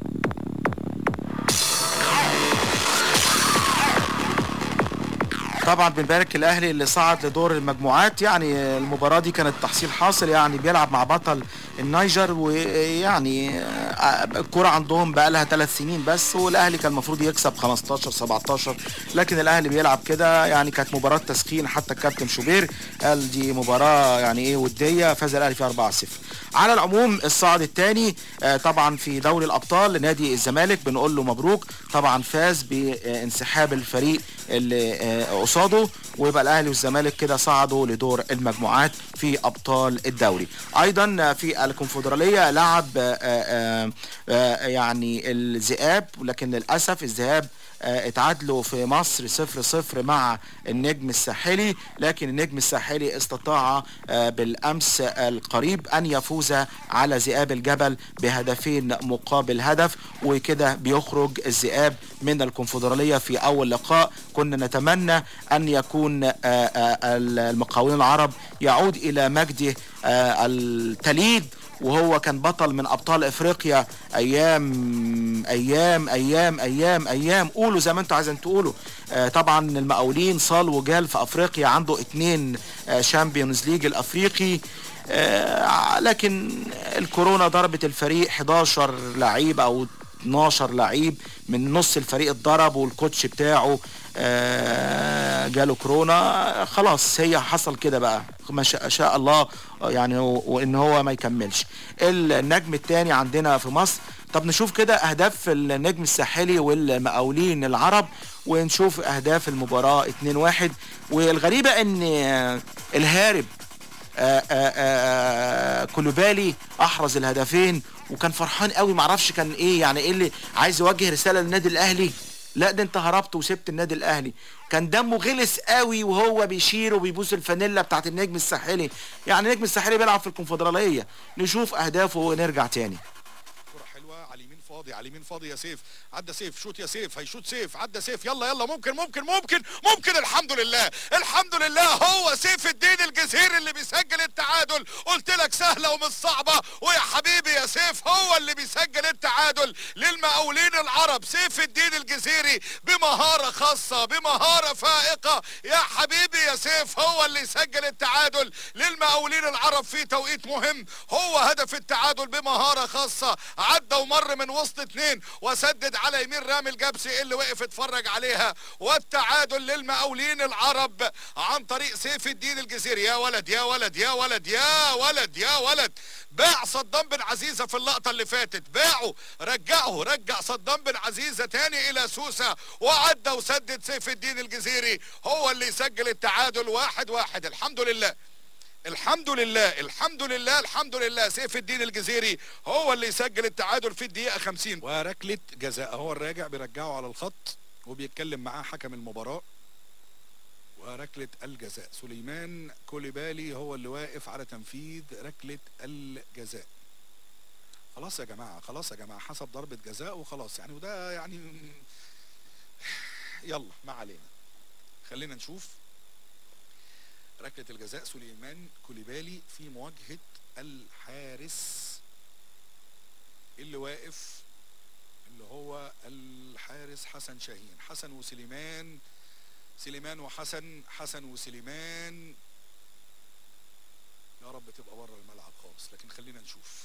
طبعا بنبارك الاهلي اللي صعد لدور المجموعات يعني المباراه دي كانت تحصيل حاصل يعني بيلعب مع بطل النيجر ويعني آه، الكرة عندهم بقى لها ثلاث سنين بس والاهلي كان المفروض يكسب 15 17 لكن الاهلي بيلعب كده يعني كانت مباراه تسخين حتى الكابتن شوبير قال دي مباراه يعني ايه وديه فاز الاهلي فيها 4 0 على العموم الصاعد الثاني طبعا في دوري الابطال لنادي الزمالك بنقول له مبروك طبعا فاز بانسحاب الفريق اللي آه، قصاده ويبقى الاهلي والزمالك كده صعدوا لدور المجموعات في ابطال الدوري ايضا في الكونفدراليه لعب آه، آه، آه، يعني الذئاب ولكن للاسف الذئاب آه، اتعادلوا في مصر صفر صفر مع النجم الساحلي لكن النجم الساحلي استطاع آه، بالامس القريب ان يفوز على ذئاب الجبل بهدفين مقابل هدف وكده بيخرج الذئاب من الكونفدراليه في اول لقاء كنا نتمنى ان يكون آه، آه، المقاولين العرب يعود الى مجده آه، التليد وهو كان بطل من ابطال افريقيا ايام ايام ايام ايام ايام قولوا زي ما انتوا عايزين تقولوا آه طبعا المقاولين صال وجال في افريقيا عنده اتنين آه شامبيونز ليج الافريقي آه لكن الكورونا ضربت الفريق 11 لعيب او 12 لعيب من نص الفريق اتضرب والكوتش بتاعه آه، جاله كورونا خلاص هي حصل كده بقى ما شاء, شاء الله يعني و- وان هو ما يكملش النجم الثاني عندنا في مصر طب نشوف كده اهداف النجم الساحلي والمقاولين العرب ونشوف اهداف المباراة 2-1 والغريبة ان آه، الهارب آه، آه، آه، كولوبالي احرز الهدفين وكان فرحان قوي معرفش كان ايه يعني ايه اللي عايز يوجه رساله للنادي الاهلي لا ده انت هربت وسبت النادي الاهلي كان دمه غلس قوي وهو بيشير وبيبوس الفانيلا بتاعت النجم الساحلي يعني النجم الساحلي بيلعب في الكونفدراليه نشوف اهدافه ونرجع تاني كرة حلوة على اليمين فاضي على اليمين فاضي يا سيف عدى سيف شوت يا سيف هيشوت سيف عدى سيف يلا يلا ممكن ممكن ممكن ممكن الحمد لله الحمد لله هو سيف الدين الجزيري اللي بيسجل التعادل قلت لك سهلة ومش صعبة ويا حبيبي يا سيف هو اللي بيسجل التعادل للمقاولين العرب سيف الدين الجزيري بمهارة خاصة بمهارة فائقة يا حبيبي يا سيف هو اللي يسجل التعادل للمقاولين العرب في توقيت مهم هو هدف التعادل بمهارة خاصة عدى ومر من وسط اتنين وسدد على يمين رامي الجبسي اللي وقف اتفرج عليها والتعادل للمقاولين العرب عن طريق سيف الدين الجزيري يا ولد يا ولد يا ولد يا ولد يا ولد باع صدام بن عزيزة في اللقطة اللي فاتت باعه رجعه رجع صدام بن عزيزة تاني الى سوسة وعدى وسدد سيف الدين الجزيري هو اللي يسجل التعادل واحد واحد الحمد لله الحمد لله الحمد لله الحمد لله سيف الدين الجزيري هو اللي يسجل التعادل في الدقيقة 50 وركلة جزاء هو الراجع بيرجعه على الخط وبيتكلم معاه حكم المباراة وركلة الجزاء سليمان كوليبالي هو اللي واقف على تنفيذ ركلة الجزاء خلاص يا جماعة خلاص يا جماعة حسب ضربة جزاء وخلاص يعني وده يعني يلا ما علينا خلينا نشوف ركلة الجزاء سليمان كوليبالي في مواجهة الحارس اللي واقف اللي هو الحارس حسن شاهين حسن وسليمان سليمان وحسن حسن وسليمان يا رب تبقى بره الملعب خالص لكن خلينا نشوف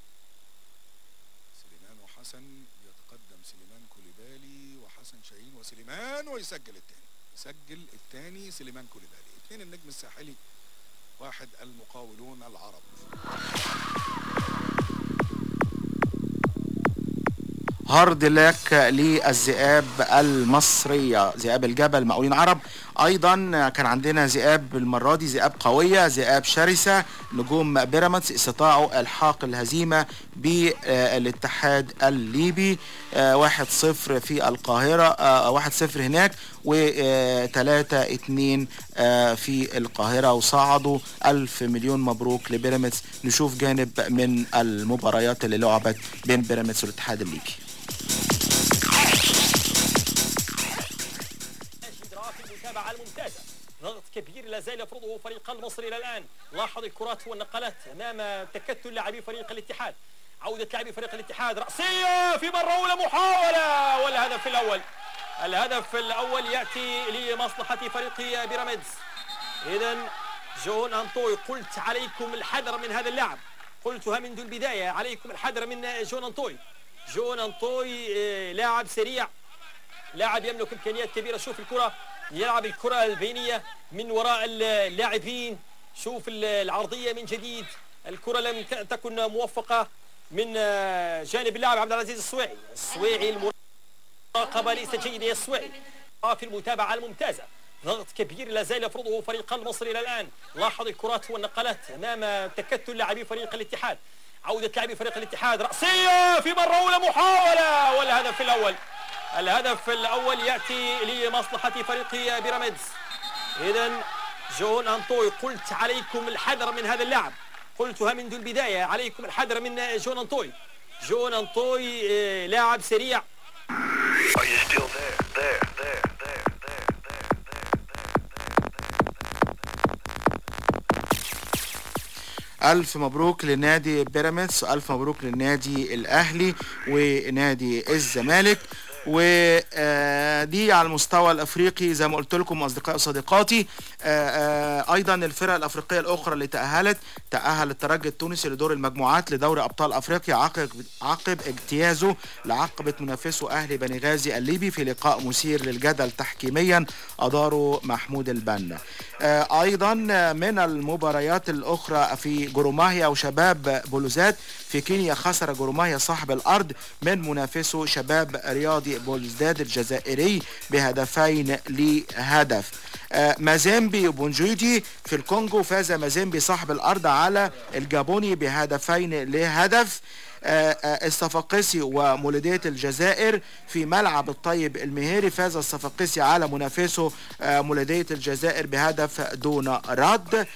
سليمان وحسن يتقدم سليمان كوليبالي وحسن شاهين وسليمان ويسجل الثاني يسجل الثاني سليمان كوليبالي اثنين النجم الساحلي واحد المقاولون العرب هارد لك للذئاب المصرية ذئاب الجبل مقاولين عرب ايضا كان عندنا ذئاب المرة دي ذئاب قوية ذئاب شرسة نجوم بيراميدز استطاعوا الحاق الهزيمة بالاتحاد الليبي آه، واحد صفر في القاهرة آه، واحد صفر هناك وثلاثة اتنين آه، في القاهرة وصعدوا ألف مليون مبروك لبيراميدز نشوف جانب من المباريات اللي لعبت بين بيراميدز والاتحاد الليبي المتابعة الممتازة ضغط كبير لا زال يفرضه فريق المصري إلى الآن لاحظ الكرات والنقلات أمام تكتل لاعبي فريق الاتحاد عودة لاعبي فريق الاتحاد رأسية في مرة أولى محاولة والهدف الأول الهدف الأول يأتي لمصلحة فريق بيراميدز إذا جون أنطوي قلت عليكم الحذر من هذا اللاعب قلتها منذ البداية عليكم الحذر من جون أنطوي جون أنطوي آه، لاعب سريع لاعب يملك امكانيات كبيره شوف الكره يلعب الكره البينيه من وراء اللاعبين شوف ال- العرضيه من جديد الكره لم ت- تكن موفقه من آه، جانب اللاعب عبد العزيز السويعي السويعي المراقبه ليست جيده يا السويعي آه، في المتابعه الممتازه ضغط كبير لا زال يفرضه فريق المصري الى الان لاحظ الكرات والنقلات امام تكتل لاعبي فريق الاتحاد عوده لاعبي فريق الاتحاد راسيه في مره اولى محاوله والهدف الاول الهدف الاول ياتي لمصلحه فريق بيراميدز اذا جون انطوي قلت عليكم الحذر من هذا اللاعب قلتها منذ البدايه عليكم الحذر من جون انطوي جون انطوي آه، لاعب سريع ألف مبروك لنادي بيراميدز وألف مبروك للنادي الأهلي ونادي الزمالك ودي على المستوى الافريقي زي ما قلت لكم اصدقائي وصديقاتي آه، آه، ايضا الفرق الافريقيه الاخرى اللي تاهلت تاهل الترجي التونسي لدور المجموعات لدوري ابطال افريقيا عقب عقب اجتيازه لعقبه منافسه اهلي بني غازي الليبي في لقاء مثير للجدل تحكيميا اداره محمود البنا آه، ايضا من المباريات الاخرى في جروماهيا وشباب بولوزات في كينيا خسر جروماهيا صاحب الارض من منافسه شباب رياضي بولزداد الجزائري بهدفين لهدف آه، مازيمبي وبونجويدي في الكونغو فاز مازيمبي صاحب الارض على الجابوني بهدفين لهدف آه، آه، الصفاقسي ومولودية الجزائر في ملعب الطيب المهيري فاز الصفاقسي على منافسه آه، مولودية الجزائر بهدف دون رد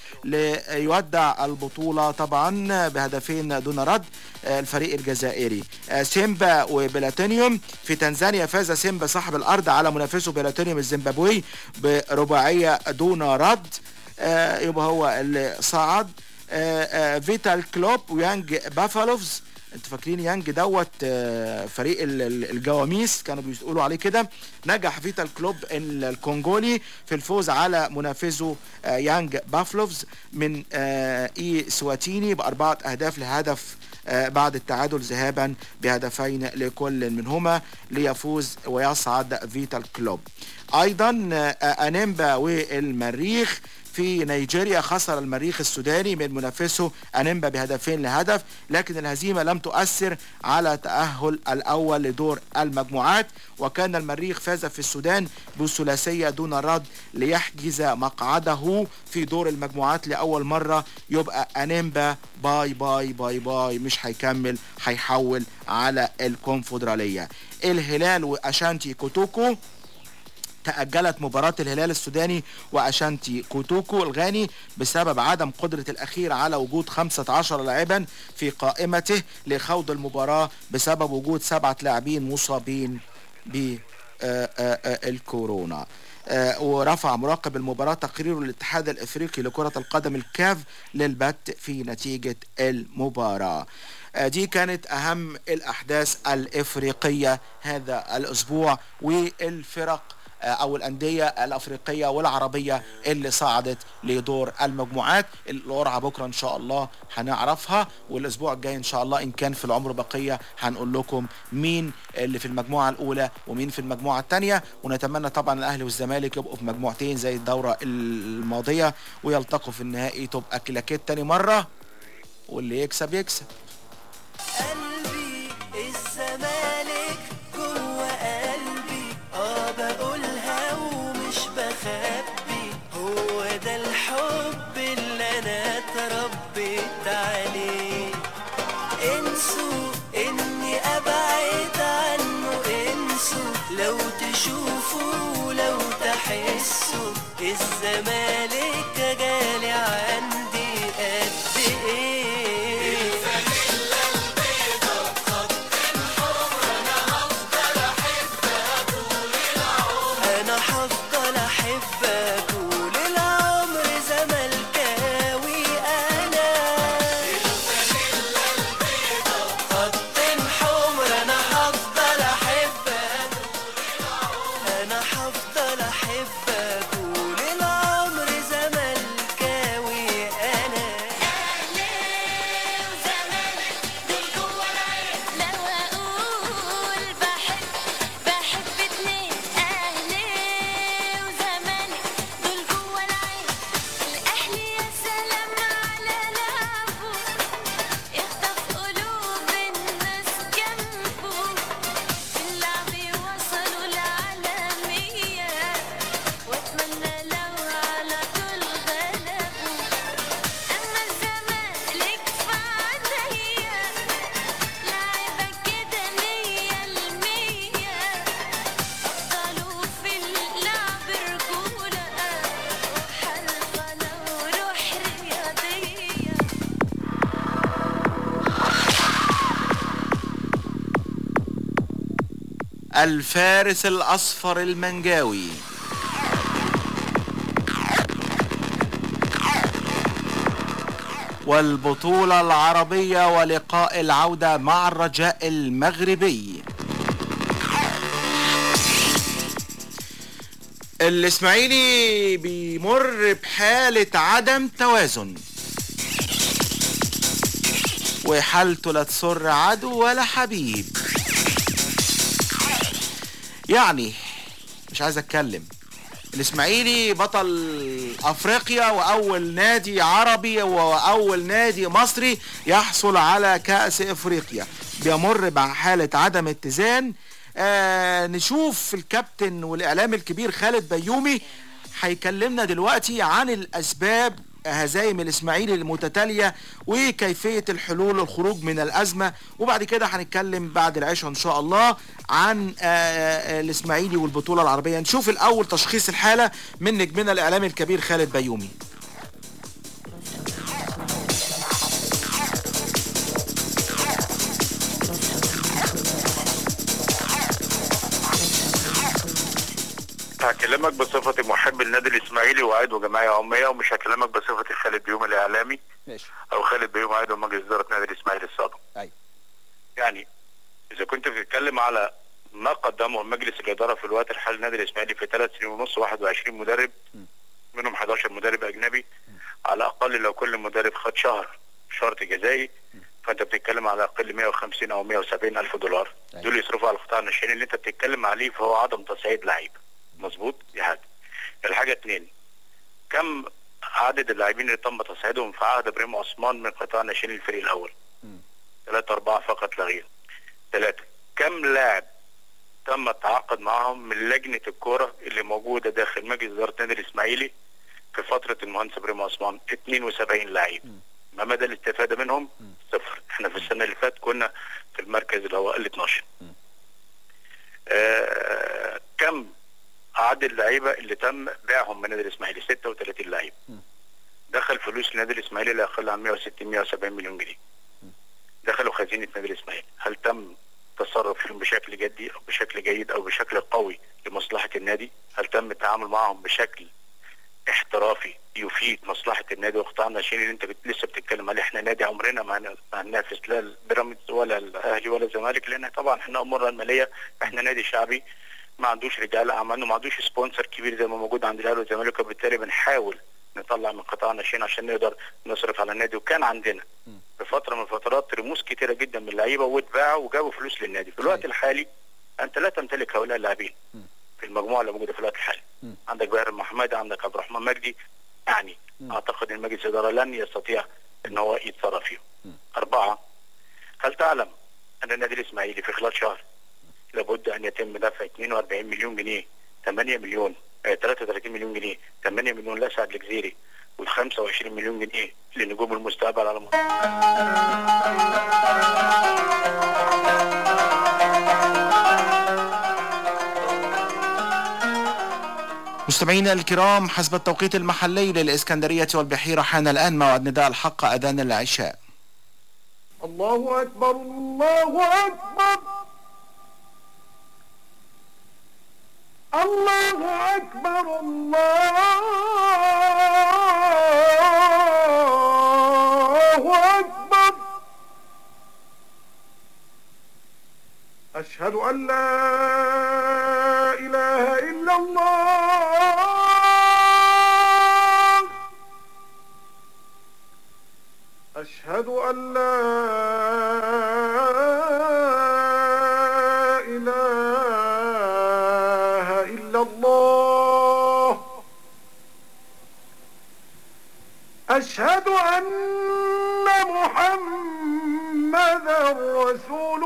ليودع البطولة طبعا بهدفين دون رد آه، الفريق الجزائري آه، سيمبا وبلاتينيوم في تنزانيا فاز سيمبا صاحب الأرض على منافسه بلاتينيوم الزيمبابوي برباعية دون رد آه، يبقى هو اللي صعد آه، آه، فيتال كلوب ويانج بافالوفز انتوا فاكرين يانج دوت آه، فريق ال- ال- الجواميس كانوا بيقولوا عليه كده نجح فيتال كلوب ال- الكونغولي في الفوز على منافسه آه، يانج بافلوفز من آه، اي سواتيني باربعه اهداف لهدف آه، بعد التعادل ذهابا بهدفين لكل منهما ليفوز ويصعد فيتال كلوب ايضا آه، انيمبا والمريخ في نيجيريا خسر المريخ السوداني من منافسه انيمبا بهدفين لهدف لكن الهزيمه لم تؤثر على تاهل الاول لدور المجموعات وكان المريخ فاز في السودان بثلاثيه دون رد ليحجز مقعده في دور المجموعات لاول مره يبقى انيمبا باي باي باي باي مش هيكمل هيحول على الكونفدراليه الهلال واشانتي كوتوكو تأجلت مباراة الهلال السوداني وأشانتي كوتوكو الغاني بسبب عدم قدرة الأخير على وجود 15 لاعبا في قائمته لخوض المباراة بسبب وجود سبعة لاعبين مصابين بالكورونا آه، ورفع مراقب المباراة تقريره للاتحاد الافريقي لكرة القدم الكاف للبت في نتيجة المباراة آه، دي كانت اهم الاحداث الافريقية هذا الاسبوع والفرق آه، او الانديه الافريقيه والعربيه اللي صعدت لدور المجموعات القرعه بكره ان شاء الله هنعرفها والاسبوع الجاي ان شاء الله ان كان في العمر بقيه هنقول لكم مين اللي في المجموعه الاولى ومين في المجموعه الثانيه ونتمنى طبعا الاهلي والزمالك يبقوا في مجموعتين زي الدوره الماضيه ويلتقوا في النهائي تبقى كلاكيت تاني مره واللي يكسب يكسب قلبي الزمالك انا تربيت عليه انسوا اني ابعد عنه انسوا لو تشوفوا لو تحسوا الزمالك غالي عندي قد ايه الفانيلا البيضة بخط الحمر انا هفضل احبها طول العمر انا هفضل احبها طول العمر زملكاوي انا الفانيلا البيضة بخط حمر انا هفضل احبها انا هفضل احبها طول العمر زملكاوي انا لو اقول بحب بحب اتنين اهلي وزمالك دول جوا العين الاهلي يا سلام على لعبه يخطف قلوب الناس جنبه في اللعب وصلوا العالمية واتمنى لو على طول غلبوا اما الزمالك فعليا لعبة كده مية المية أفضلوا في اللعب رجولة وحرفنة وروح رياضية الفارس الأصفر المنجاوي والبطولة العربية ولقاء العودة مع الرجاء المغربي الإسماعيلي بيمر بحالة عدم توازن وحالته لا تسر عدو ولا حبيب يعني مش عايز اتكلم الاسماعيلي بطل افريقيا واول نادي عربي واول نادي مصري يحصل على كأس افريقيا بيمر بحالة عدم اتزان آه نشوف الكابتن والاعلام الكبير خالد بيومي هيكلمنا دلوقتي عن الاسباب هزايم الاسماعيلي المتتاليه وكيفيه الحلول والخروج من الازمه وبعد كده هنتكلم بعد العشاء ان شاء الله عن آه، آه، الاسماعيلي والبطوله العربيه نشوف الاول تشخيص الحاله من نجمنا الاعلامي الكبير خالد بيومي هكلمك بصفتي محب النادي الاسماعيلي وعضو جمعيه عموميه ومش هكلمك بصفتي خالد بيوم الاعلامي ماشي او خالد بيوم عضو مجلس اداره نادي الاسماعيلي السابق ايوه يعني اذا كنت بتتكلم على ما قدمه مجلس الاداره في الوقت الحالي للنادي الاسماعيلي في ثلاث سنين ونص 21 مدرب منهم 11 مدرب اجنبي على الاقل لو كل مدرب خد شهر شرط جزائي فانت بتتكلم على اقل 150 او 170 الف دولار دول يصرفوا على القطاع الناشئين اللي انت بتتكلم عليه فهو عدم تصعيد لعيب مظبوط دي حاجه الحاجه اتنين كم عدد اللاعبين اللي تم تصعيدهم في عهد ابراهيم عثمان من قطاع ناشئين الفريق الاول ثلاثة أربعة فقط لا غير ثلاثة كم لاعب تم التعاقد معهم من لجنة الكورة اللي موجودة داخل مجلس إدارة النادي الإسماعيلي في فترة المهندس إبراهيم عثمان 72 لعيب ما مدى الاستفادة منهم؟ صفر احنا في السنة اللي فاتت كنا في المركز الأول 12 آه كم عدد اللعيبة اللي تم بيعهم من النادي الإسماعيلي 36 لعيب دخل فلوس النادي الإسماعيلي لا يقل عن 160 170 مليون جنيه دخلوا خزينة نادي الإسماعيلي هل تم التصرف فيهم بشكل جدي أو بشكل جيد أو بشكل قوي لمصلحة النادي هل تم التعامل معهم بشكل احترافي يفيد مصلحة النادي وقطاع الناشئين اللي انت بت- لسه بتتكلم عليه احنا نادي عمرنا ما هن- ما هننافس لا البيراميدز ولا الاهلي ولا الزمالك لان طبعا احنا امورنا الماليه احنا نادي شعبي ما عندوش رجال اعمال وما عندوش سبونسر كبير زي ما موجود عند الاهلي والزمالك وبالتالي بنحاول نطلع من قطاع الناشئين عشان نقدر نصرف على النادي وكان عندنا في فتره من الفترات رموز كتيره جدا من اللعيبه واتباعوا وجابوا فلوس للنادي في الوقت الحالي انت لا تمتلك هؤلاء اللاعبين في المجموعه اللي موجوده في الوقت الحالي عندك باهر محمد عندك عبد الرحمن مجدي يعني اعتقد ان مجلس الاداره لن يستطيع ان هو يتصرف فيهم اربعه هل تعلم ان النادي الاسماعيلي في خلال شهر لابد ان يتم دفع 42 مليون جنيه 8 مليون آه 33 مليون جنيه 8 مليون لاسعد الجزيري وال 25 مليون جنيه لنجوم المستقبل على مصر مستمعينا الكرام حسب التوقيت المحلي للإسكندرية والبحيرة حان الآن موعد نداء الحق أذان العشاء الله أكبر الله أكبر الله أكبر الله أكبر أشهد أن لا إله إلا الله أشهد أن لا إله إلا الله أشهد أن محمدا رسول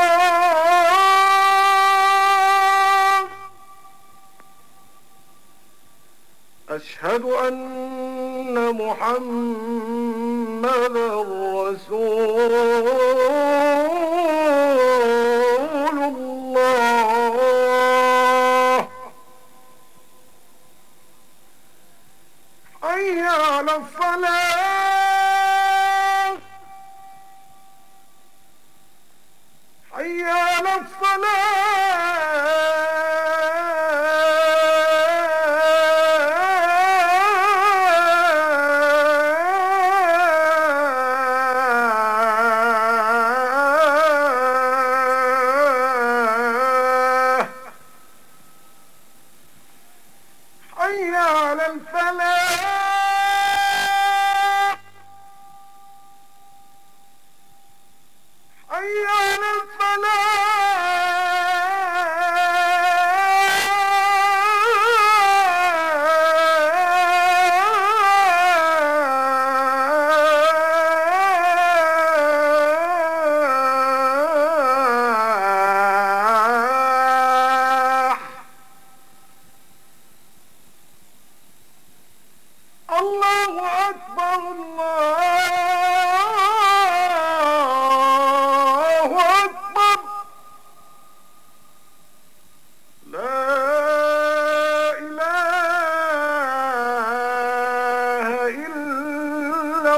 الله أشهد أن محمدا رسول الله حي على الصلاة حي على الصلاة حي على الفلاح حي على الفلاح الله أكبر الله أكبر لا إله إلا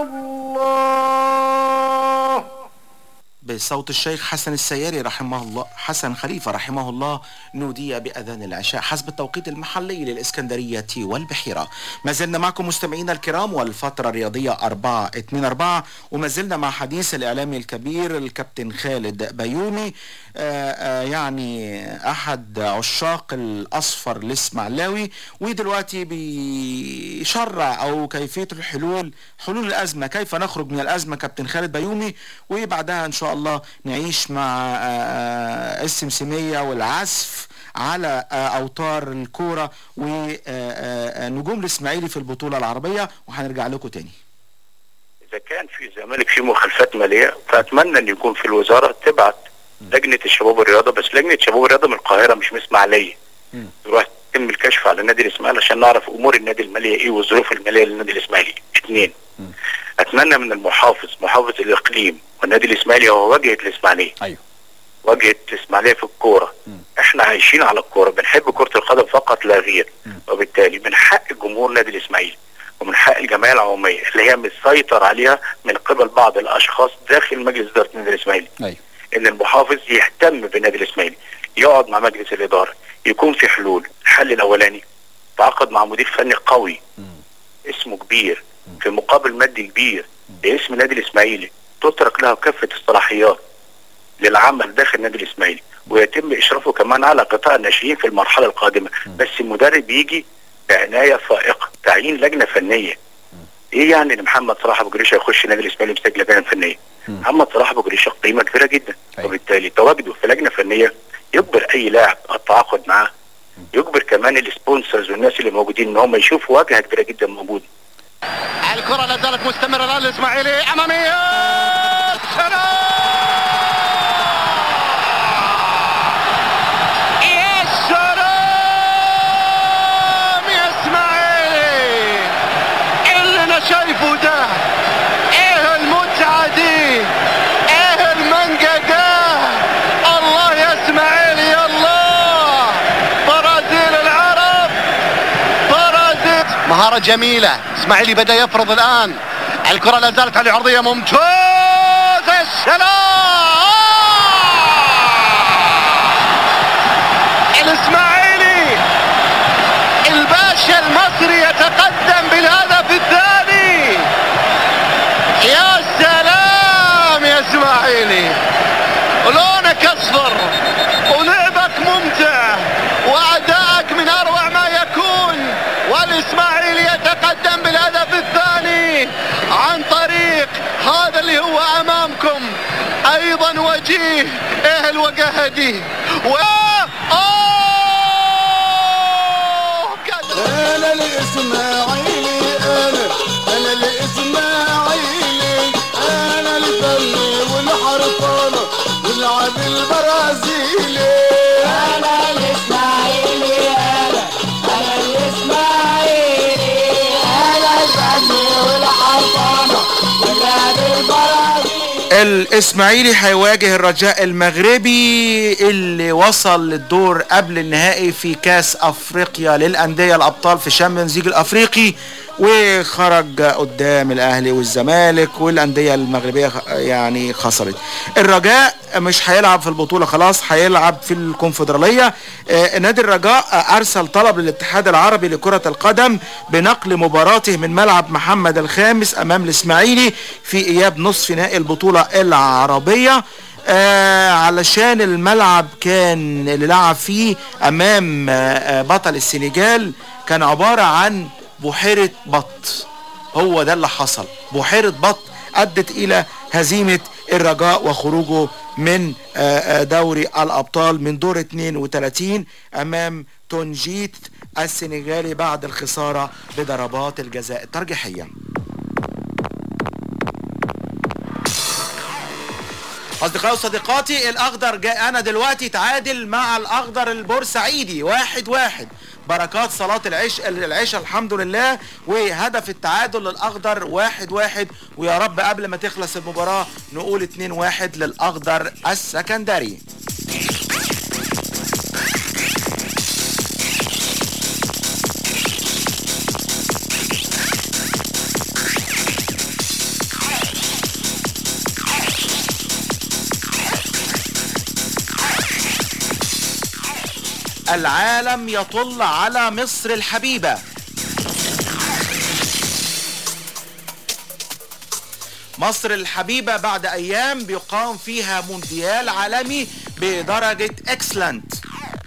الله بصوت الشيخ حسن السياري رحمه الله حسن خليفة رحمه الله نودي بأذان العشاء حسب التوقيت المحلي للإسكندرية والبحيرة ما زلنا معكم مستمعينا الكرام والفترة الرياضية 4 2 4 وما زلنا مع حديث الإعلامي الكبير الكابتن خالد بيومي آه، آه، يعني أحد عشاق الأصفر الإسماعيلاوي ودلوقتي بيشرع أو كيفية الحلول حلول الأزمة كيف نخرج من الأزمة كابتن خالد بيومي وبعدها إن شاء الله نعيش مع آه، آه، السمسمية والعزف على آه، أوتار الكورة ونجوم الإسماعيلي في البطولة العربية وهنرجع لكم تاني اذا كان في الزمالك في مخالفات ماليه فاتمنى ان يكون في الوزاره تبعت لجنه الشباب والرياضه بس لجنه الشباب والرياضه من القاهره مش من اسماعيليه يروح يتم الكشف على النادي الاسماعيلي عشان نعرف امور النادي الماليه ايه والظروف الماليه للنادي الاسماعيلي اثنين اتمنى من المحافظ محافظ الاقليم والنادي الاسماعيلي هو واجهه الاسماعيليه ايوه واجهه الاسماعيليه في الكوره احنا عايشين على الكوره بنحب كره القدم فقط لا غير وبالتالي من حق جمهور النادي الاسماعيلي ومن حق الجمعيه العموميه اللي هي مسيطر عليها من قبل بعض الاشخاص داخل مجلس اداره النادي الاسماعيلي ايوه ان المحافظ يهتم بالنادي الاسماعيلي يقعد مع مجلس الاداره يكون في حلول الحل الاولاني تعاقد مع مدير فني قوي اسمه كبير في مقابل مادي كبير باسم النادي الاسماعيلي تترك له كافه الصلاحيات للعمل داخل النادي الاسماعيلي ويتم اشرافه كمان على قطاع الناشئين في المرحله القادمه بس المدرب يجي بعنايه فائقه تعيين لجنه فنيه ايه يعني ان محمد صلاح ابو جريشه يخش النادي الاسماعيلي يمسك لجنه فنيه محمد صلاح ابو جريشه قيمه كبيره جدا وبالتالي تواجده في لجنه فنيه يجبر اي لاعب التعاقد معاه يجبر كمان السبونسرز والناس اللي موجودين ان هم يشوفوا واجهه كبيره جدا موجوده الكرة لا زالت مستمرة الآن الإسماعيلي أمامية يا سلام يا إسماعيلي اللي مهارة جميلة اسماعيلي بدأ يفرض الآن الكرة لا زالت على العرضية ممتازة السلام الإسماعيلي الباشا المصري يتقدم بالهدف الثاني يا سلام يا اسماعيلي لونك اصفر ولعبك ممتع وادائك من اروع ما يكون والاسماعيلي يتقدم بالهدف الثاني عن طريق هذا اللي هو امامكم ايضا وجيه ايه الوجاهه دي و... انا الاسماعيلي انا انا الاسماعيلي انا الفني والحرفانه واللعب البرازيلي انا الاسماعيلي انا انا الاسماعيلي انا الفني والحرفانه واللعب البرازيلي الاسماعيلي هيواجه الرجاء المغربي اللي وصل للدور قبل النهائي في كاس افريقيا للانديه الابطال في الشامبيونز ليج الافريقي وخرج قدام الاهلي والزمالك والانديه المغربيه خ- يعني خسرت الرجاء مش هيلعب في البطوله خلاص هيلعب في الكونفدراليه آه، نادي الرجاء آه، ارسل طلب للاتحاد العربي لكره القدم بنقل مباراته من ملعب محمد الخامس امام الاسماعيلي في اياب نصف نهائي البطوله العربيه آه علشان الملعب كان اللي لعب فيه امام آه آه، بطل السنغال كان عباره عن بحيره بط هو ده اللي حصل بحيره بط ادت الى هزيمه الرجاء وخروجه من آه، آه، دوري الابطال من دور 32 امام تونجيت السنغالي بعد الخساره بضربات الجزاء الترجيحيه اصدقائي وصديقاتي الاخضر جاء انا دلوقتي تعادل مع الاخضر البورسعيدي واحد واحد بركات صلاة العشاء العشاء الحمد لله وهدف التعادل للاخضر واحد واحد ويا رب قبل ما تخلص المباراة نقول اتنين واحد للاخضر السكندري العالم يطل على مصر الحبيبة مصر الحبيبة بعد أيام بيقام فيها مونديال عالمي بدرجة اكسلنت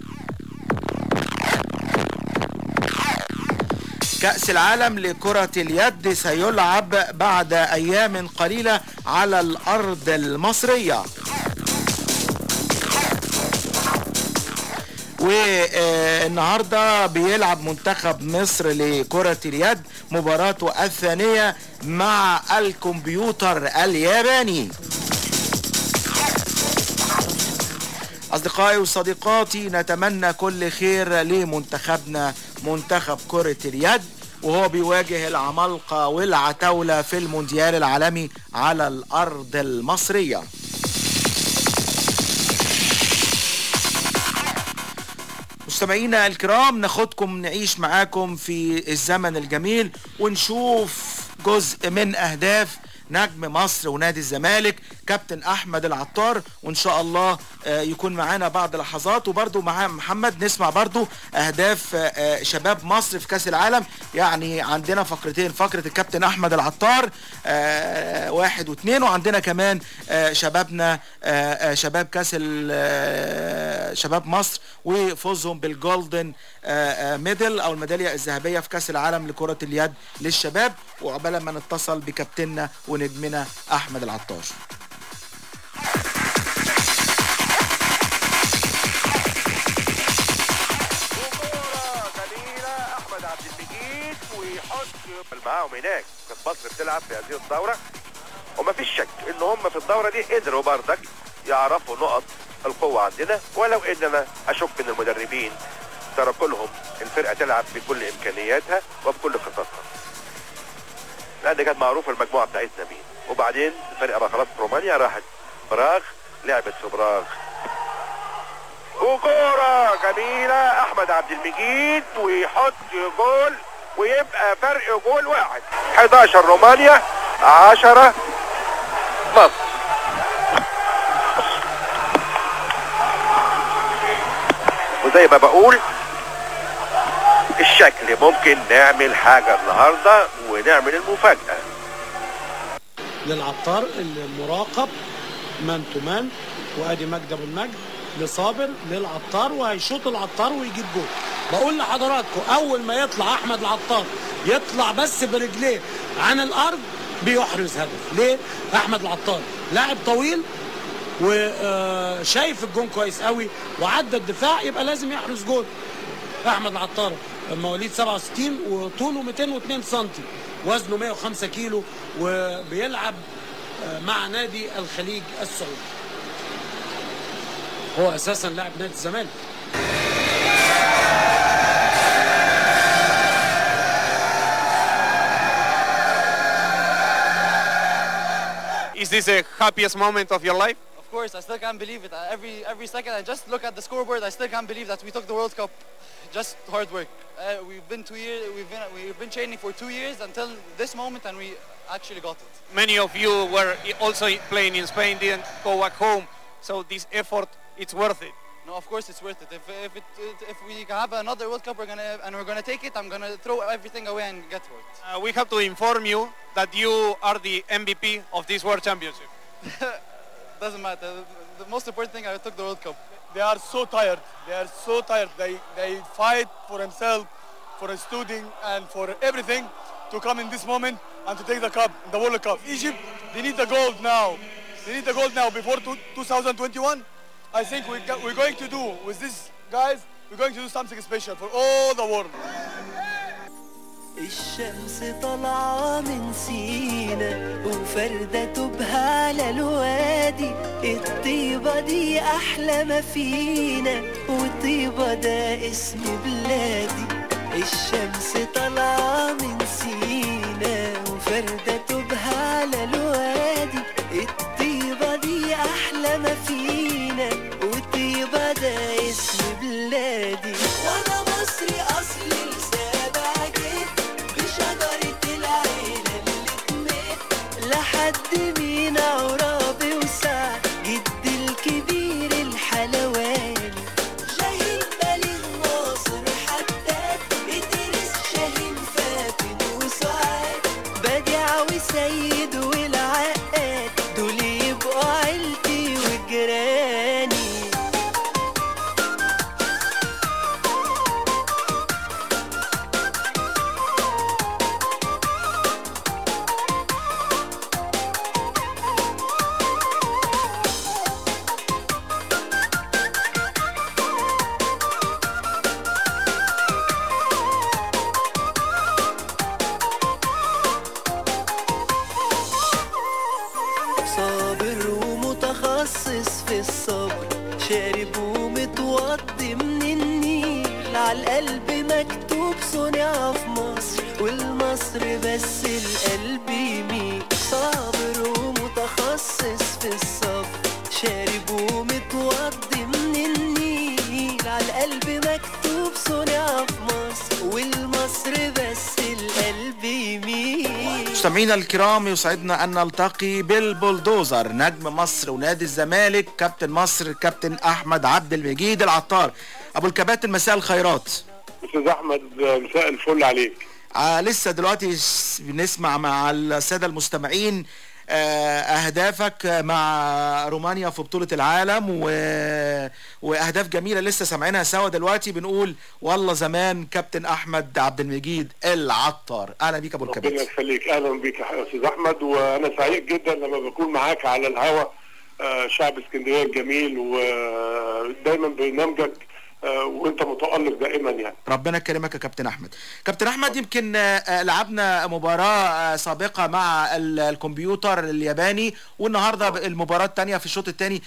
كأس العالم لكرة اليد سيلعب بعد أيام قليلة على الأرض المصرية والنهارده بيلعب منتخب مصر لكرة اليد مباراته الثانية مع الكمبيوتر الياباني أصدقائي وصديقاتي نتمنى كل خير لمنتخبنا منتخب كرة اليد وهو بيواجه العمالقة والعتاولة في المونديال العالمي على الأرض المصرية مستمعينا الكرام ناخدكم نعيش معاكم في الزمن الجميل ونشوف جزء من اهداف نجم مصر ونادي الزمالك كابتن احمد العطار وان شاء الله آه، يكون معانا بعض لحظات وبرده مع محمد نسمع برده اهداف آه، آه، شباب مصر في كاس العالم يعني عندنا فقرتين فقره الكابتن احمد العطار آه، واحد واثنين وعندنا كمان آه، شبابنا آه، آه، شباب كاس ال- آه، شباب مصر وفوزهم بالجولدن آه، آه، ميدل او الميداليه الذهبيه في كاس العالم لكره اليد للشباب وعقبال ما نتصل بكابتننا ونجمنا احمد العطار احمد عبد المجيد ويحط معاهم هناك كانت مصر بتلعب في هذه الدوره ومفيش شك ان هم في الدوره دي قدروا بردك يعرفوا نقط القوه عندنا ولو ان انا اشك ان المدربين تركوا لهم الفرقه تلعب بكل امكانياتها وبكل خططها لان كانت معروفه المجموعه بتاعتنا مين وبعدين الفرقه بقى خلاص رومانيا راحت براغ لعبت في براغ وكورة جميلة أحمد عبد المجيد ويحط جول ويبقى فرق جول واحد 11 رومانيا 10 مصر وزي ما بقول الشكل ممكن نعمل حاجة النهاردة ونعمل المفاجأة للعطار المراقب مان تو مان وادي مجدي ابو المجد لصابر للعطار وهيشوط العطار ويجيب جول بقول لحضراتكم اول ما يطلع احمد العطار يطلع بس برجليه عن الارض بيحرز هدف ليه احمد العطار لاعب طويل وشايف الجون كويس قوي وعدى الدفاع يبقى لازم يحرز جول احمد العطار مواليد 67 وطوله 202 سم وزنه 105 كيلو وبيلعب آه، مع نادي الخليج السعودي هو اساسا لاعب نادي الزمالك Is this the happiest moment of your life? Of course, I still can't believe it. Uh, Every every second, I just look at the scoreboard. I still can't believe that we took the World Cup. Just hard work. Uh, we've been two years. We've been we've been training for two years until this moment, and we actually got it. Many of you were also playing in Spain, didn't go back home. So this effort, it's worth it. No, of course it's worth it. If if it, if we have another World Cup, we're gonna and we're gonna take it. I'm gonna throw everything away and get to it. Uh, we have to inform you that you are the MVP of this World Championship. Doesn't matter. The, the most important thing, I took the World Cup. They are so tired. They are so tired. They they fight for themselves, for a student, and for everything to come in this moment and to take the cup, the World Cup. Egypt, they need the gold now. They need the gold now before two, 2021. I think we ca- we're going to do with these guys. We're going to do something special for all the world. الشمس طالعة من سينا وفردة تبهى على الوادي الطيبة دي أحلى ما فينا والطيبة ده اسم بلادي الشمس طالعة من سينا وفردة تبهى على الوادي الطيبة دي أحلى ما فينا والطيبة ده اسم بلادي وأنا مصري أصلي لسابع جيت بشجرة العيلة اللي تمت لحد مينا عرابي وسعد جدي الكبير الحلواني شاهين بالغ ناصر حداد إدريس شاهين فاتن وسعاد بديع وسيد والعقاد دول يبقوا عيلتي وجيراني صابر ومتخصص في الصبر شارب ومتوضي من النيل على القلب مكتوب صنع في مصر والمصر بس القلب يميل صابر ومتخصص في الصبر شارب ومتوضي من النيل على القلب مكتوب صنع في مصر والمصر بس القلب يميل مستمعينا الكرام يسعدنا ان نلتقي بالبلدوزر نجم مصر ونادي الزمالك كابتن مصر كابتن احمد عبد المجيد العطار ابو الكباتن مساء الخيرات استاذ احمد مساء الفل عليك آه لسه دلوقتي س- بنسمع مع الساده المستمعين آه اهدافك مع رومانيا في بطوله العالم و... واهداف جميله لسه سامعينها سوا دلوقتي بنقول والله زمان كابتن احمد عبد المجيد العطار اهلا بيك يا ابو ربنا الكباتن يخليك اهلا بيك يا استاذ احمد وانا سعيد جدا لما بكون معاك على الهوا آه، شعب اسكندريه الجميل ودايما برنامجك آه، وانت متالق دائما يعني ربنا يكرمك يا كابتن احمد كابتن احمد يمكن آه، آه، لعبنا مباراه آه، سابقه مع ال- الكمبيوتر الياباني والنهارده ب- المباراه الثانيه في الشوط الثاني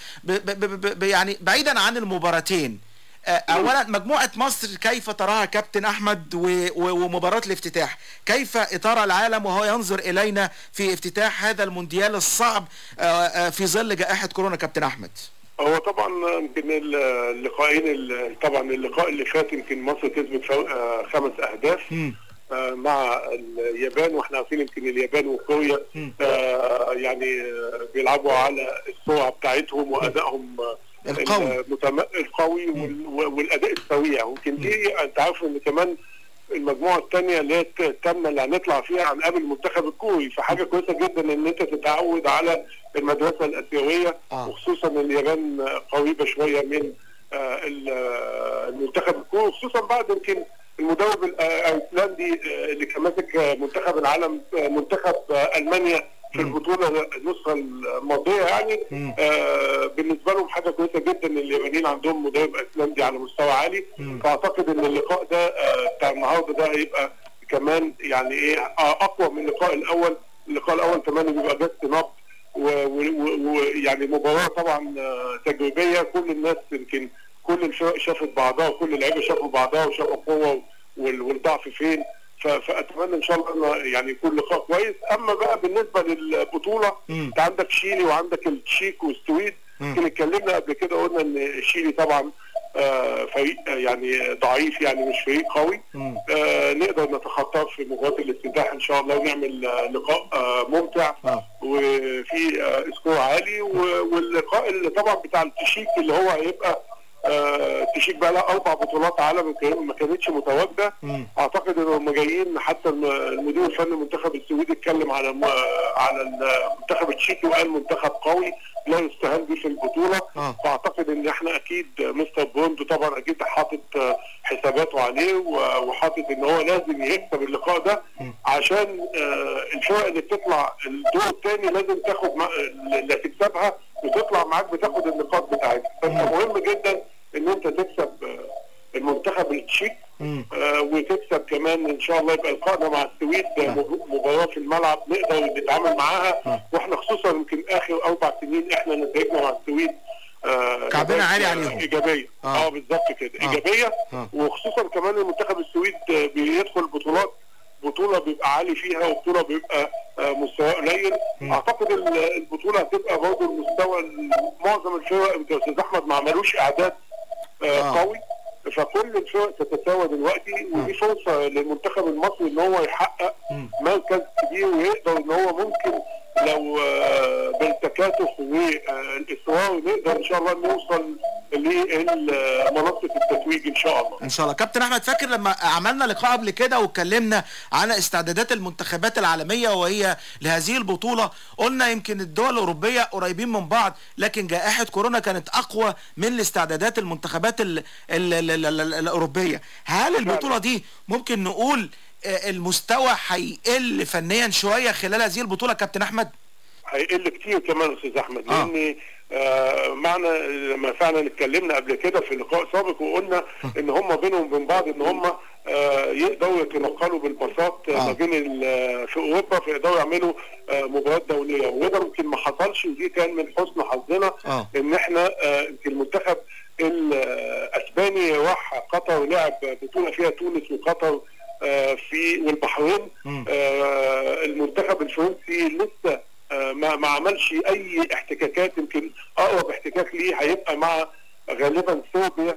يعني بعيدا عن المباراتين آه، اولا مجموعه مصر كيف تراها كابتن احمد و- و- ومباراه الافتتاح كيف اطار العالم وهو ينظر الينا في افتتاح هذا المونديال الصعب آه، آه، في ظل جائحه كورونا كابتن احمد هو طبعا يمكن ال- اللقاءين ال- طبعا اللقاء اللي فات يمكن مصر كسبت فرق آه، خمس اهداف مم. آه، مع اليابان واحنا عارفين يمكن اليابان وكوريا آه، يعني آه، بيلعبوا على السرعه بتاعتهم وادائهم آه، القوي. المتم... القوي وال... والاداء السريع ويمكن دي انت عارف ان كمان المجموعه الثانيه اللي هي التامه اللي هنطلع فيها هنقابل المنتخب الكوري فحاجه كويسه جدا ان انت تتعود على المدرسه الاسيويه آه. وخصوصا ان اليابان قريبه شويه من آه، ال- آه، المنتخب الكوري خصوصا بعد يمكن المدرب ال- آه، الايسلندي آه، اللي كان ماسك آه، منتخب العالم آه، منتخب آه، المانيا في البطوله النسخه الماضيه يعني آه بالنسبه لهم حاجه كويسه جدا ان اليابانيين عندهم مدرب ايسلندي على مستوى عالي فاعتقد ان اللقاء ده آه بتاع النهارده ده هيبقى كمان يعني ايه آه اقوى من اللقاء الاول اللقاء الاول كمان بيبقى جس نبض ويعني مباراه طبعا آه، تجريبيه كل الناس يمكن كل الفرق شافت بعضها وكل اللعيبه شافوا بعضها وشافوا القوه وال- والضعف فين ف- فاتمنى ان شاء الله إن يعني يكون لقاء كويس اما بقى بالنسبه للبطوله انت عندك شيلي وعندك التشيك والسويد يمكن اتكلمنا قبل كده قلنا ان شيلي طبعا آه، فريق آه، يعني ضعيف يعني مش فريق قوي آه، نقدر نتخطاه في مباراه الافتتاح ان شاء الله ونعمل آه، لقاء آه، ممتع وفي آه، سكور عالي و- واللقاء اللي طبعا بتاع التشيك اللي هو هيبقى آه، التشيك بقى لها اربع بطولات عالم يمكن ما كانتش متواجده اعتقد ان هم جايين حتى الم- المدير الفني المنتخب السويدي اتكلم على م- على المنتخب التشيكي وقال منتخب قوي لا يستهان به في البطوله فاعتقد ان احنا اكيد مستر بوندو طبعا اكيد حاطط آه، حساباته عليه و- وحاطط ان هو لازم يكسب اللقاء ده عشان آه، الفرق اللي بتطلع الدور الثاني لازم تاخد مع- اللي هتكسبها وتطلع معاك بتاخد النقاط بتاعتها فانت مهم جدا ان انت تكسب آه، المنتخب التشيك آه، وتكسب كمان ان شاء الله يبقى لقائنا مع السويد آه، مب- مباراه في الملعب نقدر نتعامل معاها واحنا خصوصا يمكن اخر اربع سنين احنا نتائجنا مع السويد آه، كعبنا عالي آه، عليهم. ايجابيه اه, بالظبط كده ايجابيه آه. وخصوصا كمان المنتخب السويد آه، بيدخل بطولات بطوله بيبقى عالي فيها وبطوله بيبقى آه، مستواه قليل اعتقد ال- البطوله هتبقى برضه المستوى ال- معظم الفرق يمكن استاذ احمد ما عملوش اعداد آه، قوي فكل الفرق تتساوى دلوقتي ودي فرصه للمنتخب المصري ان هو يحقق مركز كبير ويقدر ان هو ممكن لو آه، بالتكاتف والاصرار نقدر ان شاء الله نوصل لمنصه التتويج ان شاء الله ان شاء الله كابتن احمد فاكر لما عملنا لقاء قبل كده واتكلمنا عن استعدادات المنتخبات العالميه وهي لهذه البطوله قلنا يمكن الدول الاوروبيه قريبين من بعض لكن جائحه كورونا كانت اقوى من الاستعدادات المنتخبات ال ال ال ال ال الاوروبيه هل البطوله دي ممكن نقول آه، المستوى هيقل فنيا شويه خلال هذه البطوله كابتن احمد هيقل كتير كمان استاذ احمد لان آه معنى لما فعلا اتكلمنا قبل كده في لقاء سابق وقلنا ان هم بينهم وبين بعض ان هم آه يقدروا يتنقلوا بالباصات آه. ما بين ال- في اوروبا فيقدروا يعملوا آه مباريات دوليه وده يمكن ما حصلش ودي كان من حسن حظنا آه. ان احنا آه يمكن المنتخب الاسباني راح قطر ولعب بطوله فيها تونس وقطر آه في والبحرين آه المنتخب الفرنسي لسه آه ما ما عملش اي احتكاكات يمكن اقرب احتكاك ليه هيبقى مع غالبا صربيا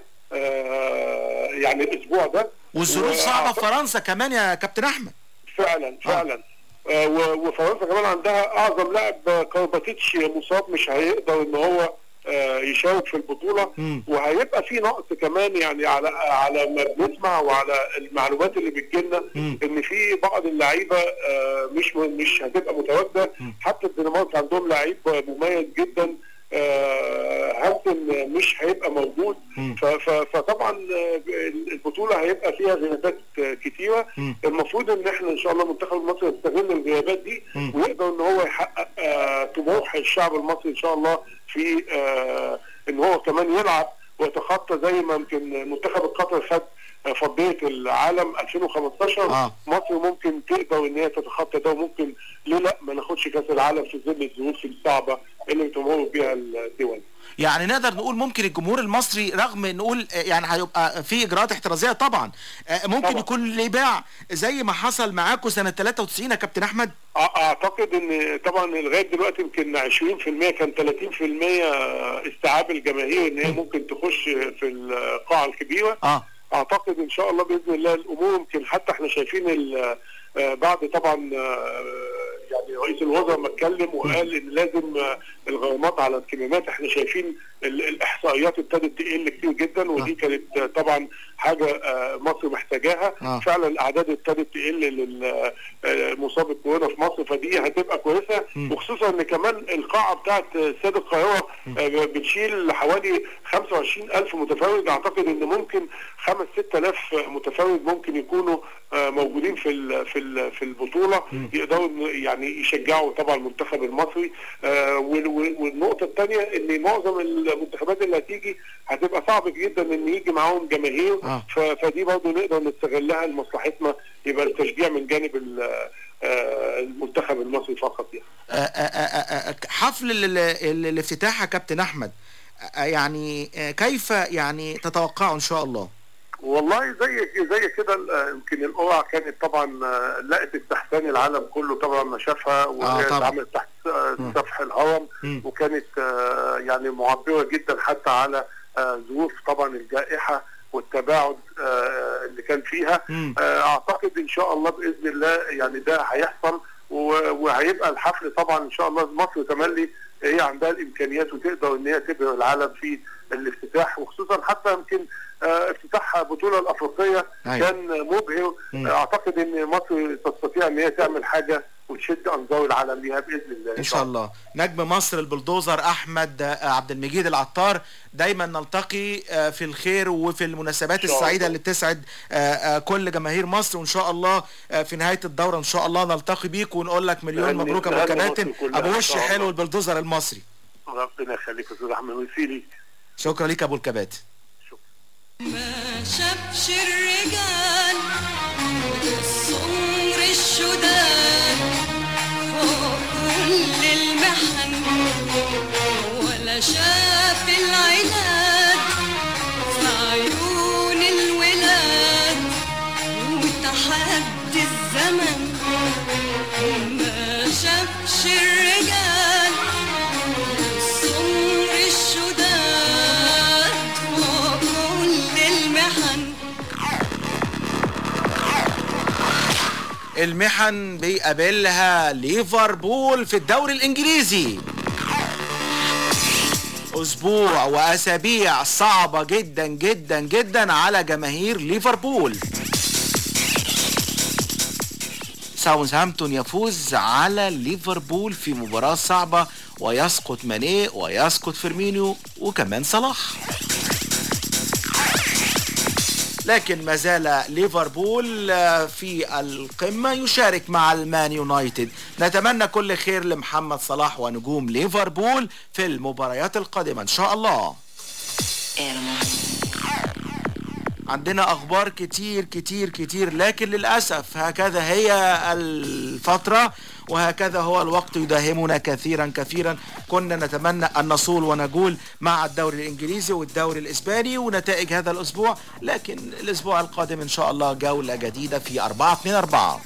آه يعني الاسبوع ده والظروف صعبه في فرنسا كمان يا كابتن احمد فعلا فعلا آه و- وفرنسا كمان عندها اعظم لاعب آه، كارباتيتش مصاب مش هيقدر ان هو آه، يشارك في البطوله وهيبقى في نقص كمان يعني على على ما بنسمع وعلى المعلومات اللي بتجيلنا ان في بعض اللعيبه آه، مش م- مش هتبقى متواجده حتى الدنمارك عندهم لعيب مميز جدا آه، هانسن مش هيبقى موجود ف- ف- فطبعا آه، البطوله هيبقى فيها غيابات آه، كتيره المفروض ان احنا ان شاء الله المنتخب المصري يستغل الغيابات دي ويقدر ان هو يحقق آه، طموح الشعب المصري ان شاء الله في آه، ان هو كمان يلعب ويتخطى زي ما يمكن منتخب القطر خد آه، فضيه العالم 2015 آه. مصر ممكن تقدر ان هي تتخطى ده وممكن ليه لا ما ناخدش كاس العالم في ظل الظروف الصعبه اللي بتمر بها الدول يعني نقدر نقول ممكن الجمهور المصري رغم نقول آه، يعني هيبقى في اجراءات احترازيه طبعا آه، ممكن طبعا. يكون ليه باع زي ما حصل معاكم سنه 93 يا كابتن احمد أع- اعتقد ان طبعا لغايه دلوقتي يمكن 20% كان 30% استيعاب الجماهير ان هي ممكن تخش في القاعه الكبيره اه اعتقد ان شاء الله باذن الله الامور يمكن حتى احنا شايفين ال- آه، بعد طبعا آه، يعني رئيس الوزراء ما اتكلم وقال ان لازم آه، الغرامات على الكمامات احنا شايفين ال- الاحصائيات ابتدت تقل كتير جدا ودي كانت آه، طبعا حاجه آه، مصر محتاجاها آه. فعلا الاعداد ابتدت تقل للمصاب الكورونا في مصر فدي هتبقى كويسه وخصوصا ان كمان القاعه بتاعت استاد القاهره آه، بتشيل حوالي 25 الف متفرج اعتقد ان ممكن 5 6000 متفرج ممكن يكونوا آه، موجودين في ال- في ال- في البطوله يقدروا إن- يعني يشجعوا طبعا المنتخب المصري آه، وال- وال- والنقطه الثانيه ان معظم المنتخبات اللي هتيجي هتبقى صعب جدا ان يجي معاهم جماهير آه. ف- فدي برضه نقدر نستغلها لمصلحتنا يبقى التشجيع من جانب ال- آه، المنتخب المصري فقط يعني. آه، آه، آه، آه، حفل ال- ال- الافتتاح يا كابتن احمد آه، يعني آه، كيف يعني تتوقعوا ان شاء الله والله زي زي كده ال- يمكن القرعه كانت طبعا آه، لقت استحسان العالم كله طبعا ما شافها وهي طبعا. اتعملت تحت آه، سفح الهرم مم. وكانت آه، يعني معبره جدا حتى على آه، ظروف طبعا الجائحه والتباعد آه، اللي كان فيها مم. آه، اعتقد ان شاء الله باذن الله يعني ده هيحصل و- وهيبقى الحفل طبعا ان شاء الله مصر تملي هي عندها الامكانيات وتقدر ان هي تبهر العالم في الافتتاح وخصوصا حتى يمكن آه، افتتاح البطوله الافريقيه أيوة. كان مبهر مم. آه، اعتقد ان مصر تستطيع ان هي تعمل حاجه وتشد انظار العالم ليها باذن الله ان شاء الله نجم مصر البلدوزر احمد آه، عبد المجيد العطار دايما نلتقي آه، في الخير وفي المناسبات إن شاء السعيده الله. اللي تسعد آه، آه، كل جماهير مصر وان شاء الله آه، في نهايه الدوره ان شاء الله نلتقي بيك ونقول لك مليون نهني- مبروك ابو نهني كباتن مصر كلها ابو إن وش شاء الله. حلو البلدوزر المصري ربنا يخليك يا استاذ احمد ويسيلي شكرا ليك ابو الكباتن ما شافش الرجال السمر الشداد فوق كل المحن ولا شاف العناد في عيون الولاد وتحدي الزمن ما شافش الرجال السمر الشداد فوق كل المحن المحن بيقابلها ليفربول في الدوري الانجليزي اسبوع واسابيع صعبه جدا جدا جدا على جماهير ليفربول ساوثهامبتون يفوز على ليفربول في مباراة صعبة ويسقط ماني ويسقط فيرمينيو وكمان صلاح لكن ما زال ليفربول آه، في القمة يشارك مع المان يونايتد نتمنى كل خير لمحمد صلاح ونجوم ليفربول في المباريات القادمة إن شاء الله عندنا اخبار كتير كتير كتير لكن للاسف هكذا هي الفتره وهكذا هو الوقت يداهمنا كثيرا كثيرا كنا نتمنى ان نصول ونجول مع الدوري الانجليزي والدوري الاسباني ونتائج هذا الاسبوع لكن الاسبوع القادم ان شاء الله جوله جديده في 4 2 4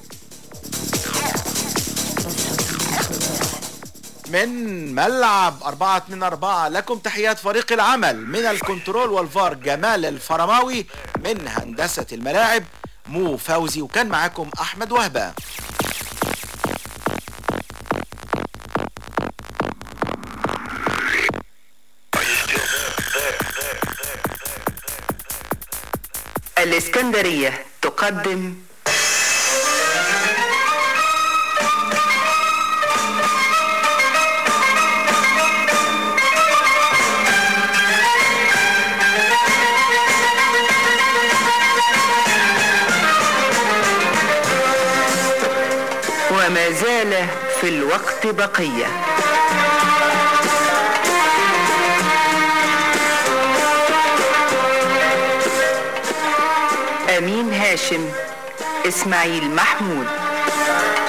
من ملعب 4 2 4 لكم تحيات فريق العمل من الكنترول والفار جمال الفرماوي من هندسة الملاعب مو فوزي وكان معاكم أحمد وهبة الإسكندرية تقدم وما زال في الوقت بقية أمين هاشم إسماعيل محمود